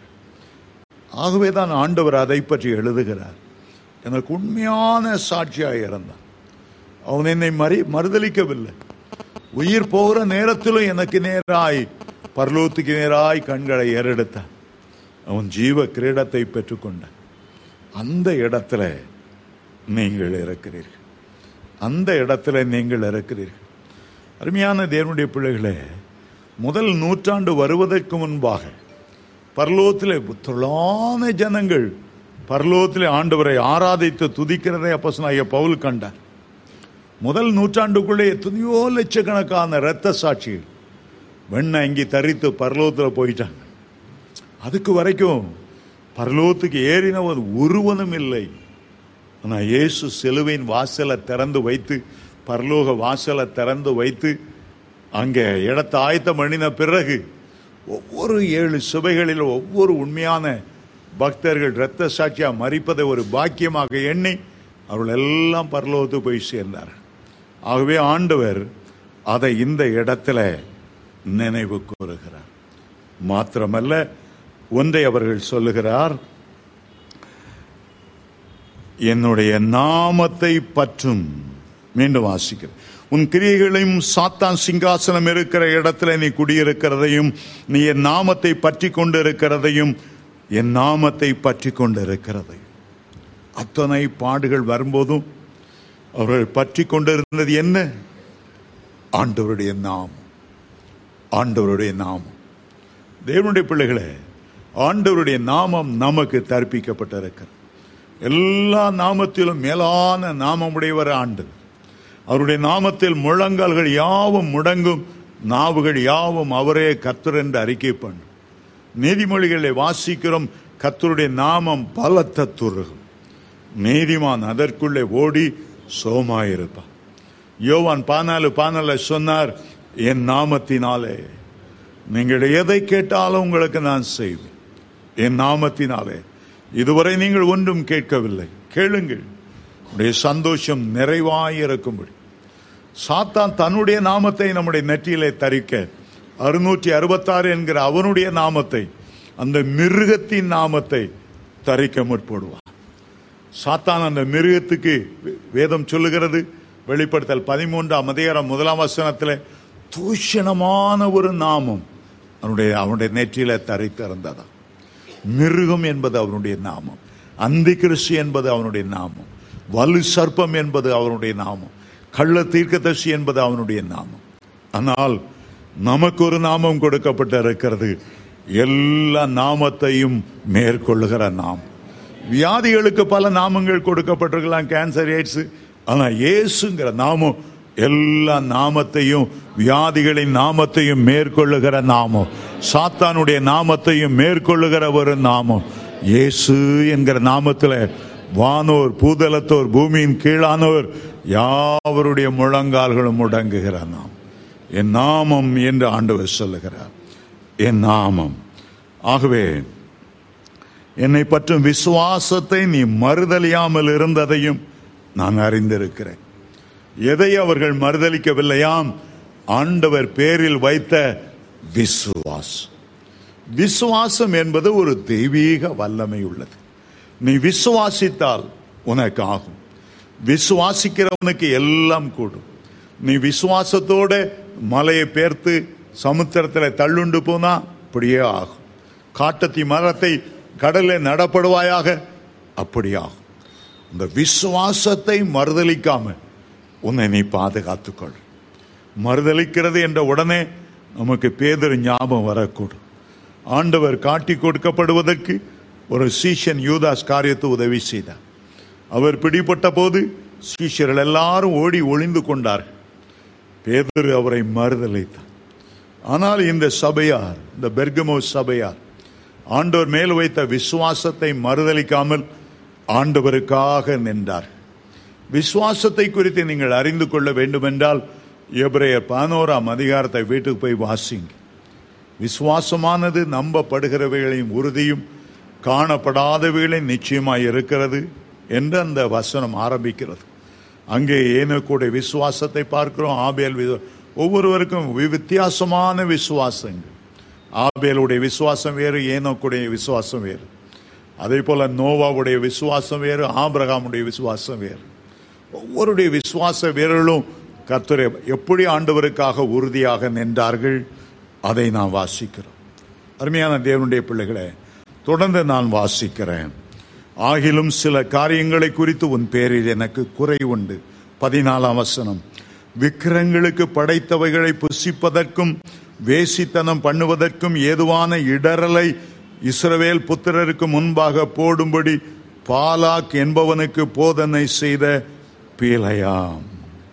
ஆகவே தான் ஆண்டவர் அதை பற்றி எழுதுகிறார் எனக்கு உண்மையான சாட்சியாக இருந்தான் அவன் என்னை மறி மறுதளிக்கவில்லை உயிர் போகிற நேரத்திலும் எனக்கு நேராய் பரலோத்துக்கு நேராய் கண்களை ஏறெடுத்தான் அவன் ஜீவ கிரீடத்தை பெற்றுக்கொண்டான் அந்த இடத்துல நீங்கள் இருக்கிறீர்கள் அந்த இடத்துல நீங்கள் இருக்கிறீர்கள் அருமையான தேவனுடைய பிள்ளைகளே முதல் நூற்றாண்டு வருவதற்கு முன்பாக பரலோகத்திலே புத்தலான ஜனங்கள் பரலோகத்திலே ஆண்டவரை ஆராதித்து துதிக்கிறதை அப்போ பவுல் கண்டார் முதல் நூற்றாண்டுக்குள்ளே எத்தனையோ லட்சக்கணக்கான இரத்த சாட்சிகள் வெண்ணை இங்கி தரித்து பரலோகத்தில் போயிட்டாங்க அதுக்கு வரைக்கும் பரலோகத்துக்கு ஏறினவன் ஒருவனும் இல்லை ஆனால் இயேசு சிலுவையின் வாசலை திறந்து வைத்து பரலோக வாசலை திறந்து வைத்து அங்கே இடத்தை ஆயத்தம் பண்ணின பிறகு ஒவ்வொரு ஏழு சுபைகளில் ஒவ்வொரு உண்மையான பக்தர்கள் இரத்த சாட்சியா மறிப்பதை ஒரு பாக்கியமாக எண்ணி அவர்கள் எல்லாம் பரலோகத்துக்கு போய் சேர்ந்தார்கள் ஆகவே ஆண்டவர் அதை இந்த இடத்துல நினைவு கூறுகிறார் மாத்திரமல்ல ஒன்றை அவர்கள் சொல்லுகிறார் என்னுடைய நாமத்தை பற்றும் மீண்டும் வாசிக்கிறேன் உன் கிரியைகளையும் சாத்தான் சிங்காசனம் இருக்கிற இடத்துல நீ குடியிருக்கிறதையும் நீ என் நாமத்தை பற்றி கொண்டு இருக்கிறதையும் என் நாமத்தை பற்றி கொண்டு இருக்கிறதையும் அத்தனை பாடுகள் வரும்போதும் அவர்கள் பற்றி கொண்டிருந்தது என்ன ஆண்டவருடைய நாமம் ஆண்டவருடைய நாமம் தேவனுடைய பிள்ளைகளே ஆண்டவருடைய நாமம் நமக்கு தற்பிக்கப்பட்டிருக்கிறது எல்லா நாமத்திலும் மேலான நாமமுடையவர் ஆண்டவர் அவருடைய நாமத்தில் முழங்கால்கள் யாவும் முடங்கும் நாவுகள் யாவும் அவரே கர்த்தர் என்று அறிக்கை பண்ணும் நீதிமொழிகளை வாசிக்கிறோம் கர்த்தருடைய நாமம் பலத்த துருகும் நீதிமான் அதற்குள்ளே ஓடி சோமாயிருப்பான் யோவான் பானாலு பானால சொன்னார் என் நாமத்தினாலே நீங்கள் எதை கேட்டாலும் உங்களுக்கு நான் செய்வேன் என் நாமத்தினாலே இதுவரை நீங்கள் ஒன்றும் கேட்கவில்லை கேளுங்கள் உடைய சந்தோஷம் நிறைவாயிருக்கும்படி சாத்தான் தன்னுடைய நாமத்தை நம்முடைய நெற்றியிலே தரிக்க அறுநூற்றி அறுபத்தாறு என்கிற அவனுடைய நாமத்தை அந்த மிருகத்தின் நாமத்தை தரிக்க முற்படுவான் சாத்தான் அந்த மிருகத்துக்கு வேதம் சொல்லுகிறது வெளிப்படுத்தல் பதிமூன்றாம் அதிகாரம் முதலாம் வசனத்தில் தூஷணமான ஒரு நாமம் அவனுடைய அவனுடைய நெற்றியில தரித்திருந்ததா மிருகம் என்பது அவனுடைய நாமம் அந்தி கிறிஸ்து என்பது அவனுடைய நாமம் வலு சர்ப்பம் என்பது அவனுடைய நாமம் கள்ள தீர்க்கதர்சி என்பது அவனுடைய நாமம் ஆனால் நமக்கு ஒரு நாமம் கொடுக்கப்பட்டிருக்கிறது எல்லா நாமத்தையும் மேற்கொள்ளுகிற நாமம் வியாதிகளுக்கு பல நாமங்கள் கொடுக்கப்பட்டிருக்கலாம் கேன்சர் எய்ட்ஸ் ஆனா இயேசுங்கிற நாமம் எல்லா நாமத்தையும் வியாதிகளின் நாமத்தையும் மேற்கொள்ளுகிற நாமம் சாத்தானுடைய நாமத்தையும் மேற்கொள்ளுகிற ஒரு நாமம் இயேசு என்கிற நாமத்தில் வானோர் பூதலத்தோர் பூமியின் கீழானோர் யாவருடைய முழங்கால்களும் முடங்குகிற நாம் என் நாமம் என்று ஆண்டவர் சொல்லுகிறார் என் நாமம் ஆகவே என்னை பற்றும் விசுவாசத்தை நீ மறுதலியாமல் இருந்ததையும் நான் அறிந்திருக்கிறேன் எதை அவர்கள் மறுதலிக்கவில்லையாம் ஆண்டவர் பேரில் வைத்த விசுவாசம் விசுவாசம் என்பது ஒரு தெய்வீக வல்லமை உள்ளது நீ விசுவாசித்தால் உனக்கு ஆகும் விசுவாசிக்கிறவனுக்கு எல்லாம் கூடும் நீ விசுவாசத்தோட மலையை பேர்த்து சமுத்திரத்தில் தள்ளுண்டு போனா அப்படியே ஆகும் காட்டத்தி மரத்தை கடலில் நடப்படுவாயாக அப்படி ஆகும் இந்த விசுவாசத்தை மறுதலிக்காம உன்னை நீ பாதுகாத்துக்கொள் மறுதலிக்கிறது என்ற உடனே நமக்கு பேதர் ஞாபகம் வரக்கூடும் ஆண்டவர் காட்டி கொடுக்கப்படுவதற்கு ஒரு சீஷன் யூதாஸ் காரியத்தை உதவி செய்தார் அவர் பிடிபட்ட போது சீஷர்கள் எல்லாரும் ஓடி ஒளிந்து கொண்டார்கள் பேதர் அவரை மறுதலித்தார் ஆனால் இந்த சபையார் இந்த பெர்கமோ சபையார் ஆண்டவர் மேல் வைத்த விசுவாசத்தை மறுதலிக்காமல் ஆண்டவருக்காக நின்றார் விசுவாசத்தை குறித்து நீங்கள் அறிந்து கொள்ள வேண்டுமென்றால் எபிரேயர் பதினோராம் அதிகாரத்தை வீட்டுக்கு போய் வாசிங்க விசுவாசமானது நம்பப்படுகிறவைகளையும் உறுதியும் காணப்படாதவைகளையும் நிச்சயமாய் இருக்கிறது என்று அந்த வசனம் ஆரம்பிக்கிறது அங்கே ஏனோக்குடைய விசுவாசத்தை பார்க்கிறோம் ஆபேல் வி- ஒவ்வொருவருக்கும் வி- வித்தியாசமான விசுவாசங்கள் ஆபேலுடைய விசுவாசம் வேறு ஏனோக்குடைய விசுவாசம் வேறு அதே போல நோவாவுடைய விசுவாசம் வேறு ஆபிரகாமுடைய விசுவாசம் வேறு ஒவ்வொருடைய விசுவாச வீரர்களும் கர்த்தரை எப்படி ஆண்டவருக்காக உறுதியாக நின்றார்கள் அதை நான் வாசிக்கிறோம் அருமையான தேவனுடைய பிள்ளைகளே தொடர்ந்து நான் வாசிக்கிறேன் ஆகிலும் சில காரியங்களை குறித்து உன் பேரில் எனக்கு குறை உண்டு பதினாலாம் வசனம் விக்கிரங்களுக்கு படைத்தவைகளை புசிப்பதற்கும் வேசித்தனம் பண்ணுவதற்கும் ஏதுவான இடரலை இஸ்ரவேல் புத்திரருக்கு முன்பாக போடும்படி பாலாக் என்பவனுக்கு போதனை செய்த பீலையாம்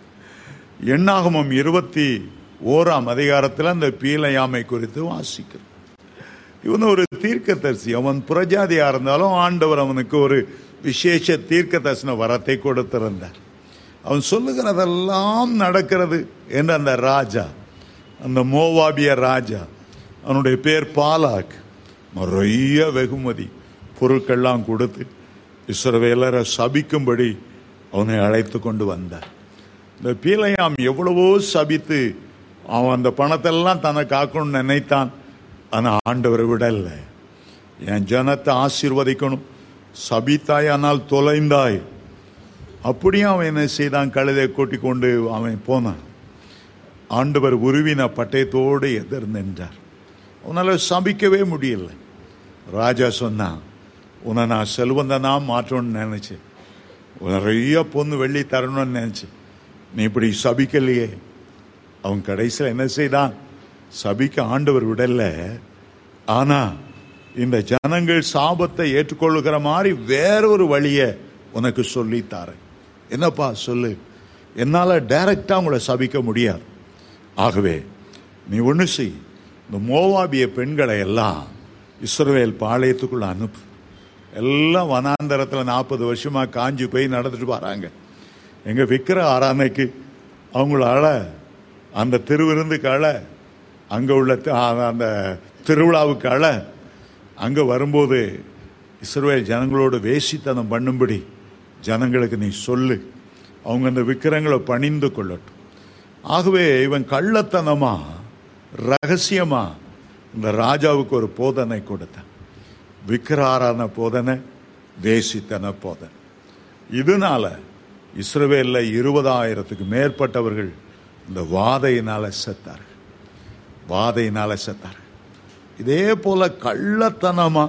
எண்ணாகமம் இருபத்தி ஓராம் அதிகாரத்தில் அந்த பீலையாமை குறித்து வாசிக்கிறோம் இவன் ஒரு தீர்க்கதரிசி அவன் புறஜாதியா இருந்தாலும் ஆண்டவர் அவனுக்கு ஒரு விசேஷ தீர்க்க தரிசன வரத்தை கொடுத்திருந்தார் அவன் சொல்லுகிறதெல்லாம் நடக்கிறது என்று அந்த ராஜா அந்த மோவாபிய ராஜா அவனுடைய பேர் பாலாக் நிறைய வெகுமதி பொருட்கள்லாம் கொடுத்து இஸ்ரவேலரை சபிக்கும்படி அவனை அழைத்து கொண்டு வந்தார் இந்த பீலையாம் எவ்வளவோ சபித்து அவன் அந்த பணத்தெல்லாம் தனக்கு ஆக்கணும்னு நினைத்தான் ஆனா ஆண்டவரை விடல என் ஜனத்தை ஆசீர்வதிக்கணும் சபித்தாய் ஆனால் தொலைந்தாய் அப்படியும் அவன் என்ன செய்தான் கழுதை கூட்டி கொண்டு அவன் போனான் ஆண்டவர் உருவின பட்டயத்தோடு எதிர் நின்றார் அவனால சபிக்கவே முடியல ராஜா சொன்னான் உன்னை நான் செல்வந்தனா மாற்றணும்னு நினைச்சேன் நிறைய பொண்ணு வெள்ளி தரணும்னு நினைச்சேன் நீ இப்படி சபிக்கலையே அவன் கடைசியில் என்ன செய்தான் சபிக்க ஆண்டவர் விடல ஆனா இந்த ஜனங்கள் சாபத்தை ஏற்றுக்கொள்ளுகிற மாதிரி வேற ஒரு வழியை உனக்கு சொல்லித்தாரேன் என்னப்பா சொல்லு என்னால் டைரக்டா உங்களை சபிக்க முடியாது ஆகவே நீ ஒன்று செய் இந்த மோவாபிய பெண்களை எல்லாம் இஸ்ரவேல் பாளையத்துக்குள்ள அனுப்பு எல்லாம் வனாந்தரத்தில் நாற்பது வருஷமா காஞ்சி போய் நடந்துட்டு வராங்க எங்க விக்கிர ஆராதனைக்கு அவங்களால அந்த திருவிருந்துக்கு அழ அங்க உள்ள தி- ஆ- அந்த திருவிழாவுக்கு அழ அங்க வரும்போது இஸ்ரவேல் ஜனங்களோடு வேசித்தனம் பண்ணும்படி ஜனங்களுக்கு நீ சொல்லு அவங்க அந்த விக்கிரங்களை பணிந்து கொள்ளட்டும் ஆகவே இவன் கள்ளத்தனமா ரகசியமா இந்த ராஜாவுக்கு ஒரு போதனை கொடுத்தான் விக்கிராரான போதனை வேசித்தன போதனை இதனால இஸ்ரவேல்ல இருபதாயிரத்துக்கு மேற்பட்டவர்கள் இந்த வாதையினால செத்தார்கள் வாதையினால செத்தார்கள் இதே போல கள்ளத்தனமா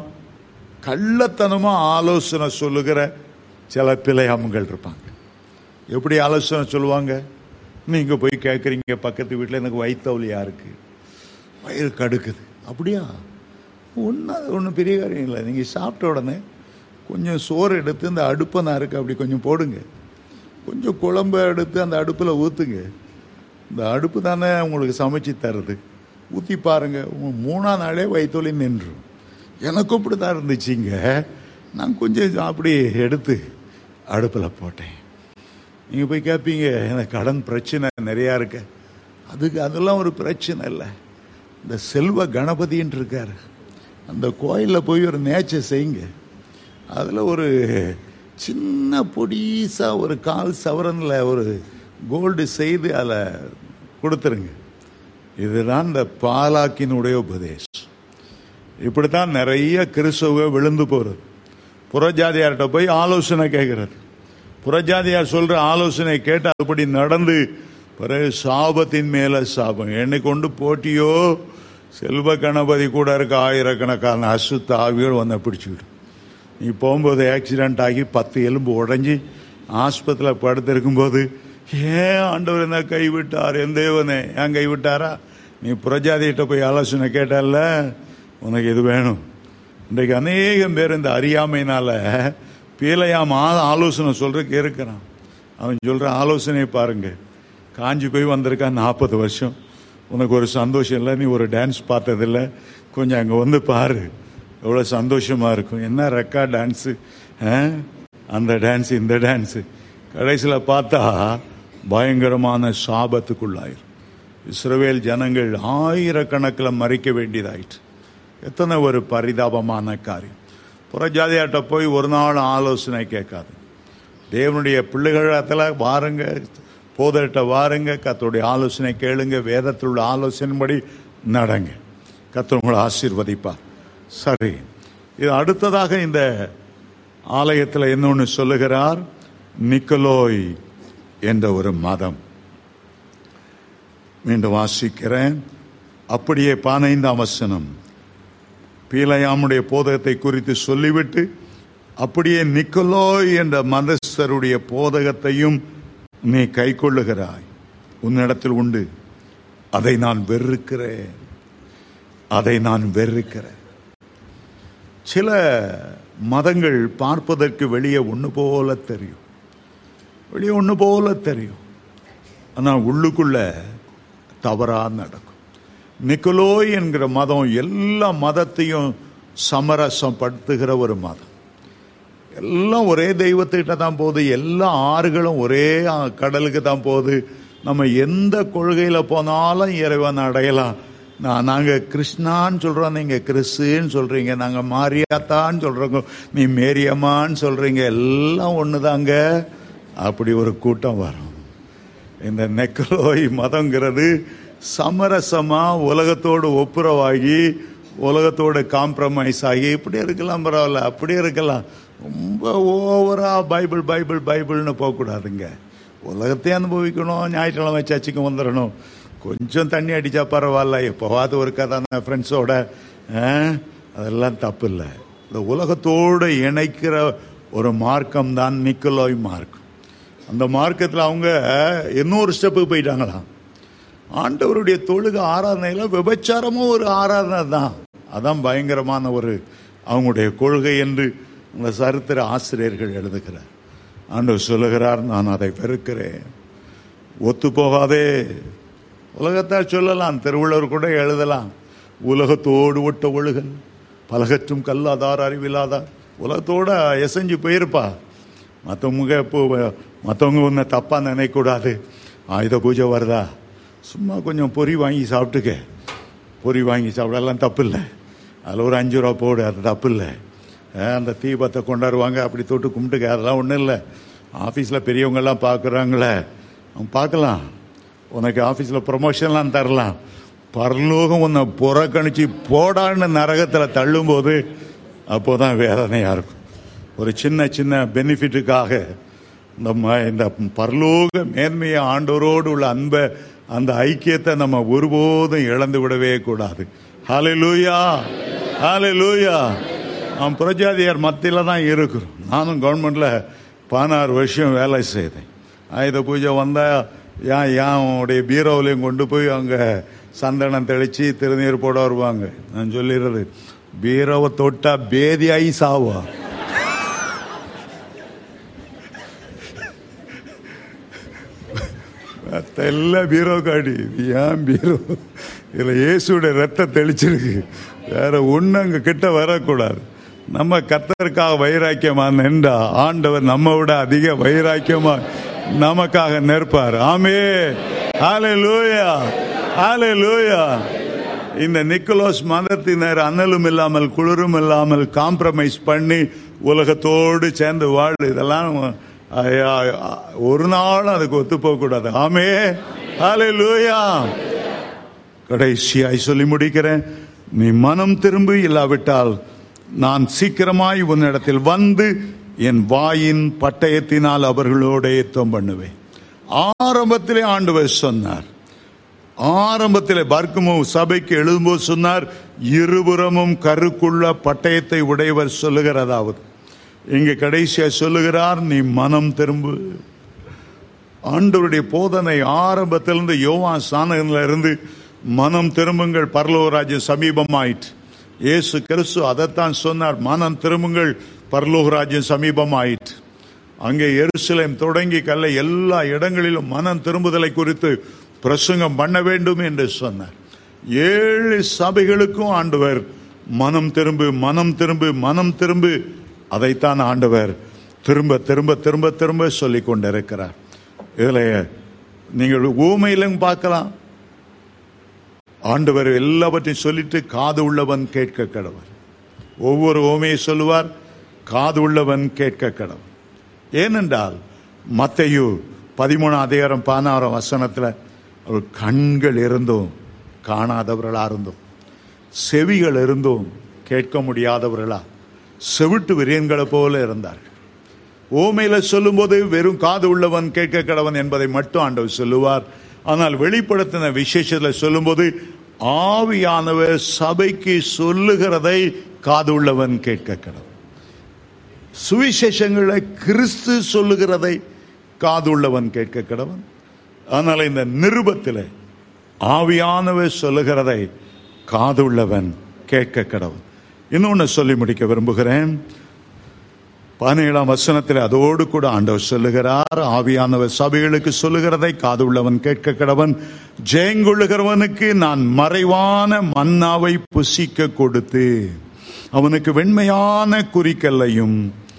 கள்ளத்தனமா ஆலோசனை சொல்லுகிற சில பிழையாமங்கள் இருப்பாங்க எப்படி ஆலோசனை சொல்லுவாங்க நீங்க போய் கேட்குறீங்க பக்கத்து வீட்டில் எனக்கு வயிற்றவலியா இருக்கு வயிறு கடுக்குது அப்படியா ஒன்றா ஒன்றும் பெரிய காரியம் இல்லை நீங்கள் சாப்பிட்ட உடனே கொஞ்சம் சோறு எடுத்து இந்த அடுப்பை நான் இருக்கு அப்படி கொஞ்சம் போடுங்க கொஞ்சம் குழம்பு எடுத்து அந்த அடுப்பில் ஊற்றுங்க இந்த அடுப்பு தானே உங்களுக்கு சமைச்சு தருது ஊற்றி பாருங்க உங்க மூணா நாளே வயிற்றுவலி நின்றும் எனக்கும் இப்படி தான் இருந்துச்சுங்க நான் கொஞ்சம் அப்படி எடுத்து அடுப்பில் போட்டேன் நீங்கள் போய் கேட்பீங்க எனக்கு கடன் பிரச்சனை நிறையா இருக்கு அதுக்கு அதெல்லாம் ஒரு பிரச்சனை இல்லை இந்த செல்வ கணபதின்னு இருக்காரு அந்த கோயிலில் போய் ஒரு நேச்சை செய்யுங்க அதில் ஒரு சின்ன பொடிசா ஒரு கால் சவரனில் ஒரு கோல்டு செய்து அதில் கொடுத்துருங்க இதுதான் இந்த பாலாக்கினுடைய உபதேசம் இப்படித்தான் நிறைய கிறிஸ்தவ விழுந்து போறது புறஜாதியார்கிட்ட போய் ஆலோசனை கேட்கறது புறஜாதியார் சொல்ற ஆலோசனை கேட்டு அப்படி நடந்து பிறகு சாபத்தின் மேல சாபம் என்னை கொண்டு போட்டியோ செல்வ கணபதி கூட இருக்க ஆயிரக்கணக்கான அசுத்த ஆவிகள் வந்து பிடிச்சுக்கிடும் நீ போகும்போது ஆக்சிடென்ட் ஆகி பத்து எலும்பு உடைஞ்சி ஆஸ்பத்திரியில் படுத்திருக்கும்போது ஏன் ஆண்டவர் என்ன கைவிட்டார் என் தேவனே ஏன் கைவிட்டாரா நீ புறஜாதிகிட்ட போய் ஆலோசனை கேட்டல்ல உனக்கு இது வேணும் இன்றைக்கு அநேகம் பேர் இந்த அறியாமையினால பீலையாம் ஆ- ஆலோசனை சொல்றதுக்கு இருக்கிறான் அவன் சொல்ற ஆலோசனையை பாருங்க காஞ்சி போய் வந்திருக்கான் நாற்பது வருஷம் உனக்கு ஒரு சந்தோஷம் இல்லை நீ ஒரு டான்ஸ் பார்த்ததில்ல கொஞ்சம் அங்கே வந்து பாரு எவ்வளோ சந்தோஷமா இருக்கும் என்ன ரெக்கா டான்ஸு அந்த டான்ஸ் இந்த டான்ஸு கடைசியில் பார்த்தா பயங்கரமான சாபத்துக்குள்ளாயிரும் இஸ்ரவேல் ஜனங்கள் ஆயிரக்கணக்கில் மறிக்க வேண்டியதாயிற்று எத்தனை ஒரு பரிதாபமான காரியம் புறஜாதியாட்ட போய் ஒரு நாள் ஆலோசனை கேட்காது தேவனுடைய பிள்ளைகளத்தில் வாருங்க போதர்கிட்ட வாருங்க கத்தருடைய ஆலோசனை கேளுங்க வேதத்தில் உள்ள ஆலோசனைப்படி நடங்க கத்தர் உங்களை ஆசீர்வதிப்பார் சரி இது அடுத்ததாக இந்த ஆலயத்தில் இன்னொன்று சொல்லுகிறார் நிக்கலோய் என்ற ஒரு மதம் மீண்டும் வாசிக்கிறேன் அப்படியே பதினைந்தாம் வசனம் பீலையாமுடைய போதகத்தை குறித்து சொல்லிவிட்டு அப்படியே நிக்கலோய் என்ற மதஸ்தருடைய போதகத்தையும் நீ கைக்கொள்ளுகிறாய் உன்னிடத்தில் உண்டு அதை நான் வெறுக்கிறேன் அதை நான் வெறுக்கிறேன் சில மதங்கள் பார்ப்பதற்கு வெளியே ஒன்று போல தெரியும் வெளியே ஒன்று போல தெரியும் ஆனால் உள்ளுக்குள்ள தவறா நடக்கும் நிக்கலோய் என்கிற மதம் எல்லா மதத்தையும் சமரசப்படுத்துகிற ஒரு மதம் எல்லாம் ஒரே தெய்வத்துக்கிட்ட தான் போகுது எல்லா ஆறுகளும் ஒரே ஆ, கடலுக்கு தான் போகுது நம்ம எந்த கொள்கையில போனாலும் இறைவன் அடையலாம் நான் நாங்க கிருஷ்ணான்னு சொல்றோம் நீங்க கிறிஸ்துன்னு சொல்றீங்க நாங்க மாரியாத்தான்னு சொல்றோங்க நீ மேரியம்மான்னு சொல்றீங்க எல்லாம் ஒண்ணுதாங்க அப்படி ஒரு கூட்டம் வரும் இந்த நெக்கலோய் மதங்கிறது சமரசமா உலகத்தோடு ஒப்புரவாகி உலகத்தோட காம்ப்ரமைஸ் ஆகி இப்படி இருக்கலாம் பரவாயில்ல அப்படி இருக்கலாம் ரொம்ப ஓவரா பைபிள் பைபிள் பைபிள்னு போகக்கூடாதுங்க உலகத்தையும் அனுபவிக்கணும் ஞாயிற்றுக்கிழமை சர்ச்சுக்கு வந்துடணும் கொஞ்சம் தண்ணி அடிச்சா பரவாயில்ல எப்போவாது ஒரு கதை ஃப்ரெண்ட்ஸோட அதெல்லாம் தப்பு இல்லை இந்த உலகத்தோடு இணைக்கிற ஒரு மார்க்கம் தான் நிக்கலோய் மார்க்கம் அந்த மார்க்கத்தில் அவங்க இன்னொரு ஸ்டெப்புக்கு போயிட்டாங்களாம் ஆண்டவருடைய தொழுகை ஆராதனையில விபச்சாரமும் ஒரு ஆராதனை தான் அதான் பயங்கரமான ஒரு அவங்களுடைய கொள்கை என்று அந்த சரித்திர ஆசிரியர்கள் எழுதுகிறார் ஆண்டவர் சொல்லுகிறார் நான் அதை வெறுக்கிறேன் ஒத்து போகாதே உலகத்தார் சொல்லலாம் திருவள்ளுவர் கூட எழுதலாம் உலகத்தோடு ஒட்ட ஒழுகல் பலகற்றும் கல்லாதார் அறிவில்லாதார் உலகத்தோட எசைஞ்சு போயிருப்பா மற்றவங்க இப்போ மற்றவங்க ஒன்று தப்பாக நினைக்கக்கூடாது ஆயுத பூஜை வருதா சும்மா கொஞ்சம் பொறி வாங்கி சாப்பிட்டுக்க பொறி வாங்கி சாப்பிடலாம் தப்பு இல்லை அதில் ஒரு அஞ்சு ரூபா போடு அது தப்பு இல்லை அந்த தீபத்தை கொண்டாடுவாங்க அப்படி தொட்டு கும்பிட்டுக்க அதெல்லாம் ஒன்றும் இல்லை ஆஃபீஸில் பெரியவங்கெல்லாம் பார்க்குறாங்களே அவன் பார்க்கலாம் உனக்கு ஆஃபீஸில் ப்ரொமோஷன்லாம் தரலாம் பரலோகம் உன்னை புறக்கணிச்சு போடான்னு நரகத்தில் தள்ளும்போது அப்போ தான் வேதனையாக இருக்கும் ஒரு சின்ன சின்ன பெனிஃபிட்டுக்காக நம்ம இந்த பரலோக மேன்மையை ஆண்டோரோடு உள்ள அன்பை அந்த ஐக்கியத்தை நம்ம ஒருபோதும் இழந்து விடவே கூடாது ஹாலே லூயா ஹாலே லூயா நான் புரஜாதியார் மத்தியில் தான் இருக்கிறோம் நானும் கவர்மெண்ட்டில் பதினாறு வருஷம் வேலை செய்தேன் ஆயுத பூஜை வந்தால் ஏன் ஏன் உடைய பீரோவிலையும் கொண்டு போய் அங்கே சந்தனம் தெளித்து திருநீர் போட வருவாங்க நான் சொல்லிடுறது பீரோவை தொட்டா பேதியாகி சாவா எல்லாம் பீரோ காடி இது ஏன் பீரோ இதில் இயேசுடைய ரத்தம் தெளிச்சிருக்கு வேற ஒன்று அங்கே கிட்ட வரக்கூடாது நம்ம கத்தருக்காக வைராக்கியமா நின்றா ஆண்டவர் நம்ம விட அதிக வைராக்கியமா நமக்காக நிற்பார் ஆமே ஆலே லூயா ஆலே லூயா இந்த நிக்கோலோஸ் மதத்தினர் அனலும் இல்லாமல் குளிரும் இல்லாமல் காம்ப்ரமைஸ் பண்ணி உலகத்தோடு சேர்ந்து வாழ் இதெல்லாம் ஐயா, ஒரு நாளும் அதுக்கு ஒத்து போக கூடாது ஆமே ஆலே லூயா கடைசியாய் சொல்லி முடிக்கிறேன் நீ மனம் திரும்பி இல்லாவிட்டால் நான் சீக்கிரமாய் உன்னிடத்தில் வந்து என் வாயின் பட்டயத்தினால் அவர்களோட யுத்தம் பண்ணுவேன் ஆரம்பத்திலே ஆண்டவர் சொன்னார் ஆரம்பத்திலே பார்க்குமோ சபைக்கு எழுதும்போது சொன்னார் இருபுறமும் கருக்குள்ள பட்டயத்தை உடையவர் சொல்லுகிறதாவது இங்கு கடைசியா சொல்லுகிறார் நீ மனம் திரும்பு ஆண்டவருடைய போதனை ஆரம்பத்திலிருந்து யோவா சாணகன்ல இருந்து மனம் திரும்புங்கள் பரலோகராஜ்யம் சமீபமாயிற்று இயேசு கிறிஸ்து அதைத்தான் சொன்னார் மனம் திரும்புங்கள் பரலோகராஜ்யம் சமீபமாயிற்று அங்கே எருசலேம் தொடங்கி கல்லை எல்லா இடங்களிலும் மனம் திரும்புதலை குறித்து பிரசங்கம் பண்ண வேண்டும் என்று சொன்னார் ஏழு சபைகளுக்கும் ஆண்டவர் மனம் திரும்பு மனம் திரும்பு மனம் திரும்பு அதைத்தான் ஆண்டவர் திரும்ப திரும்ப திரும்ப திரும்ப சொல்லிக் கொண்டிருக்கிறார் இதுல நீங்கள் ஊமையிலும் பார்க்கலாம் ஆண்டவர் எல்லாவற்றையும் சொல்லிட்டு காது உள்ளவன் கேட்க கடவன் ஒவ்வொரு ஓமையை சொல்லுவார் காது உள்ளவன் கேட்க கடவன் ஏனென்றால் மத்தையு பதிமூணாம் அதிகாரம் பதினாறாம் வசனத்துல அவர் கண்கள் இருந்தும் காணாதவர்களா இருந்தோம் செவிகள் இருந்தும் கேட்க முடியாதவர்களா செவிட்டு விரியன்களை போல இருந்தார்கள் ஓமையில சொல்லும்போது வெறும் காது உள்ளவன் கேட்க கடவன் என்பதை மட்டும் ஆண்டவர் சொல்லுவார் ஆனால் வெளிப்படுத்தின விசேஷத்தில் சொல்லும்போது ஆவியானவர் சபைக்கு சொல்லுகிறதை காது உள்ளவன் கேட்க கடவன் சுவிசேஷங்களை கிறிஸ்து சொல்லுகிறதை காது உள்ளவன் கேட்க கடவன் ஆனால் இந்த நிருபத்தில் ஆவியானவர் சொல்லுகிறதை காது உள்ளவன் கேட்க கடவன் இன்னொன்னு சொல்லி முடிக்க விரும்புகிறேன் பதினேழாம் வசனத்தில் அதோடு கூட ஆண்டவர் சொல்லுகிறார் ஆவியானவர் சபைகளுக்கு சொல்லுகிறதை காது உள்ளவன் கேட்க கடவன் ஜெயங்கொள்ளுகிறவனுக்கு நான் மறைவான மன்னாவை புசிக்க கொடுத்து அவனுக்கு வெண்மையான குறிக்கல்லையும்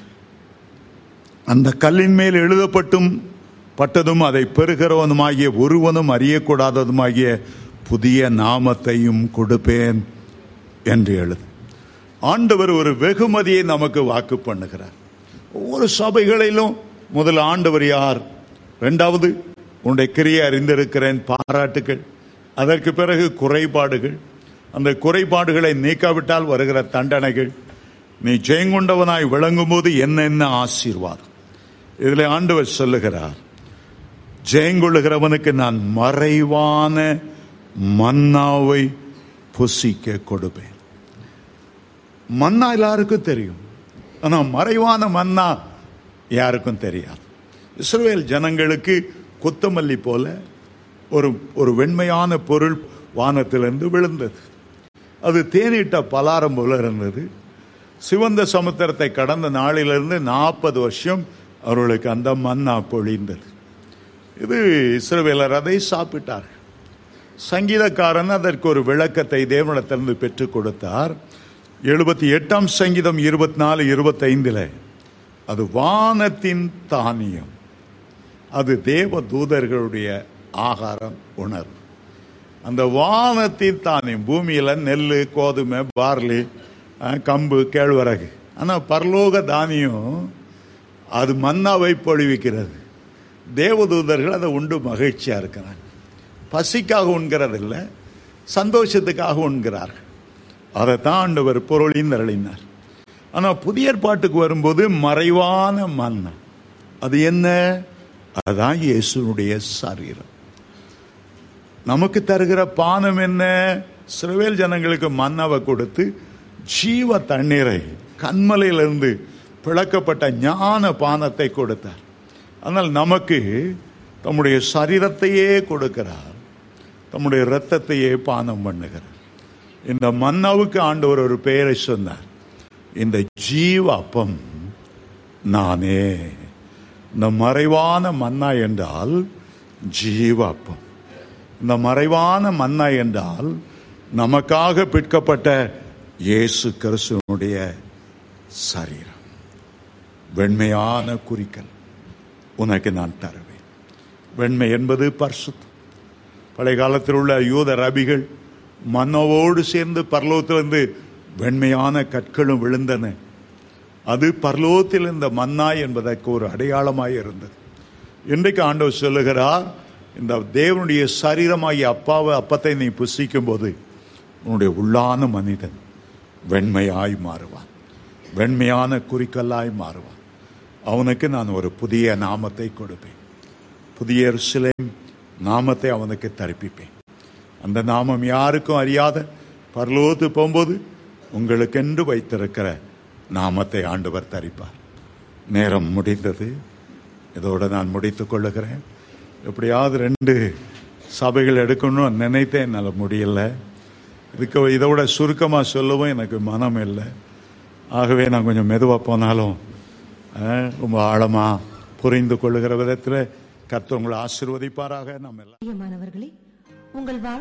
அந்த கல்லின் மேல் எழுதப்பட்டும் பட்டதும் அதை பெறுகிறவனுமாகிய ஒருவனும் அறியக்கூடாததுமாகிய புதிய நாமத்தையும் கொடுப்பேன் என்று எழுது ஆண்டவர் ஒரு வெகுமதியை நமக்கு வாக்கு பண்ணுகிறார் ஒவ்வொரு சபைகளிலும் முதல் ஆண்டவர் யார் இரண்டாவது உன்னுடைய கிரியை அறிந்திருக்கிறேன் பாராட்டுகள் அதற்கு பிறகு குறைபாடுகள் அந்த குறைபாடுகளை நீக்காவிட்டால் வருகிற தண்டனைகள் நீ ஜெயங்கொண்டவனாய் விளங்கும் போது என்னென்ன ஆசீர்வாதம் இதில் ஆண்டவர் சொல்லுகிறார் ஜெயங்கொள்ளுகிறவனுக்கு நான் மறைவான மன்னாவை புசிக்க கொடுப்பேன் மன்னா எல்லாருக்கும் தெரியும் ஆனா மறைவான மன்னா யாருக்கும் தெரியாது இஸ்ரவேல் ஜனங்களுக்கு கொத்தமல்லி போல ஒரு ஒரு வெண்மையான பொருள் வானத்திலிருந்து விழுந்தது அது தேனிட்ட பலாரம் போல இருந்தது சிவந்த சமுத்திரத்தை கடந்த நாளிலிருந்து நாற்பது வருஷம் அவர்களுக்கு அந்த மன்னா பொழிந்தது இது இஸ்ரவேலர் அதை சாப்பிட்டார்கள் சங்கீதக்காரன் அதற்கு ஒரு விளக்கத்தை தேவனிடத்திலிருந்து பெற்றுக் கொடுத்தார் எழுபத்தி எட்டாம் சங்கீதம் இருபத்தி நாலு இருபத்தைந்தில் அது வானத்தின் தானியம் அது தேவ தூதர்களுடைய ஆகாரம் உணர்வு அந்த வானத்தின் தானியம் பூமியில நெல் கோதுமை பார்லி அஹ், கம்பு கேழ்வரகு ஆனால் பரலோக தானியம் அது மன்னாவை பொழிவிக்கிறது தேவதூதர்கள் அதை உண்டு மகிழ்ச்சியா இருக்கிறாங்க பசிக்காக உண்கிறதில்ல சந்தோஷத்துக்காக உண்கிறார்கள் அதைத்தான் ஆண்டவர் பொருளின் அருளினார் ஆனால் புதிய ஏற்பாட்டுக்கு வரும்போது மறைவான மன்னா அது என்ன அதுதான் இயேசுனுடைய சரீரம் நமக்கு தருகிற பானம் என்ன சிறுவேல் ஜனங்களுக்கு மன்னாவை கொடுத்து ஜீவ தண்ணீரை கண்மலையிலிருந்து பிளக்கப்பட்ட ஞான பானத்தை கொடுத்தார் ஆனால் நமக்கு தம்முடைய சரீரத்தையே கொடுக்கிறார் தம்முடைய இரத்தத்தையே பானம் பண்ணுகிறார் இந்த மன்னாவுக்கு ஆண்டவர் ஒரு பெயரை சொன்னார் இந்த ஜீவ அப்பம் நானே இந்த மறைவான மன்னா என்றால் ஜீவ அப்பம் இந்த மறைவான மன்னா என்றால் நமக்காக பிற்கப்பட்ட இயேசு கிறிஸ்துவனுடைய சரீரம் வெண்மையான குறிக்கல் உனக்கு நான் தருவேன் வெண்மை என்பது பரிசுத்தம் பழைய காலத்தில் உள்ள யூத ரபிகள் மன்னவோடு சேர்ந்து பரலோகத்திலிருந்து வெண்மையான கற்களும் விழுந்தன அது பரலோகத்தில் இந்த மன்னா என்பதற்கு ஒரு அடையாளமாய் இருந்தது இன்றைக்கு ஆண்டவர் சொல்லுகிறார் இந்த தேவனுடைய சரீரமாகிய அப்பாவை அப்பத்தை நீ புசிக்கும் போது உன்னுடைய உள்ளான மனிதன் வெண்மையாய் மாறுவான் வெண்மையான குறிக்கல்லாய் மாறுவான் அவனுக்கு நான் ஒரு புதிய நாமத்தை கொடுப்பேன் புதிய எருசலேம் நாமத்தை அவனுக்கு தரிப்பிப்பேன் அந்த நாமம் யாருக்கும் அறியாத பரலோகத்து போகும்போது உங்களுக்கென்று வைத்திருக்கிற நாமத்தை ஆண்டவர் தரிப்பார் நேரம் முடிந்தது இதோட நான் முடித்துக் கொள்ளுகிறேன் எப்படியாவது ரெண்டு சபைகள் எடுக்கணும்னு நினைத்தேன் என்னால் முடியல இதுக்கு இதை விட சுருக்கமாக சொல்லவும் எனக்கு மனம் இல்லை ஆகவே நான் கொஞ்சம் மெதுவாக போனாலும் அஹ், ரொம்ப ஆழமாக புரிந்து கொள்ளுகிற விதத்தில் கர்த்தர் உங்களை ஆசீர்வதிப்பாராக நம்ம எல்லாம் பிரியமானவர்களே உங்கள் வாழ்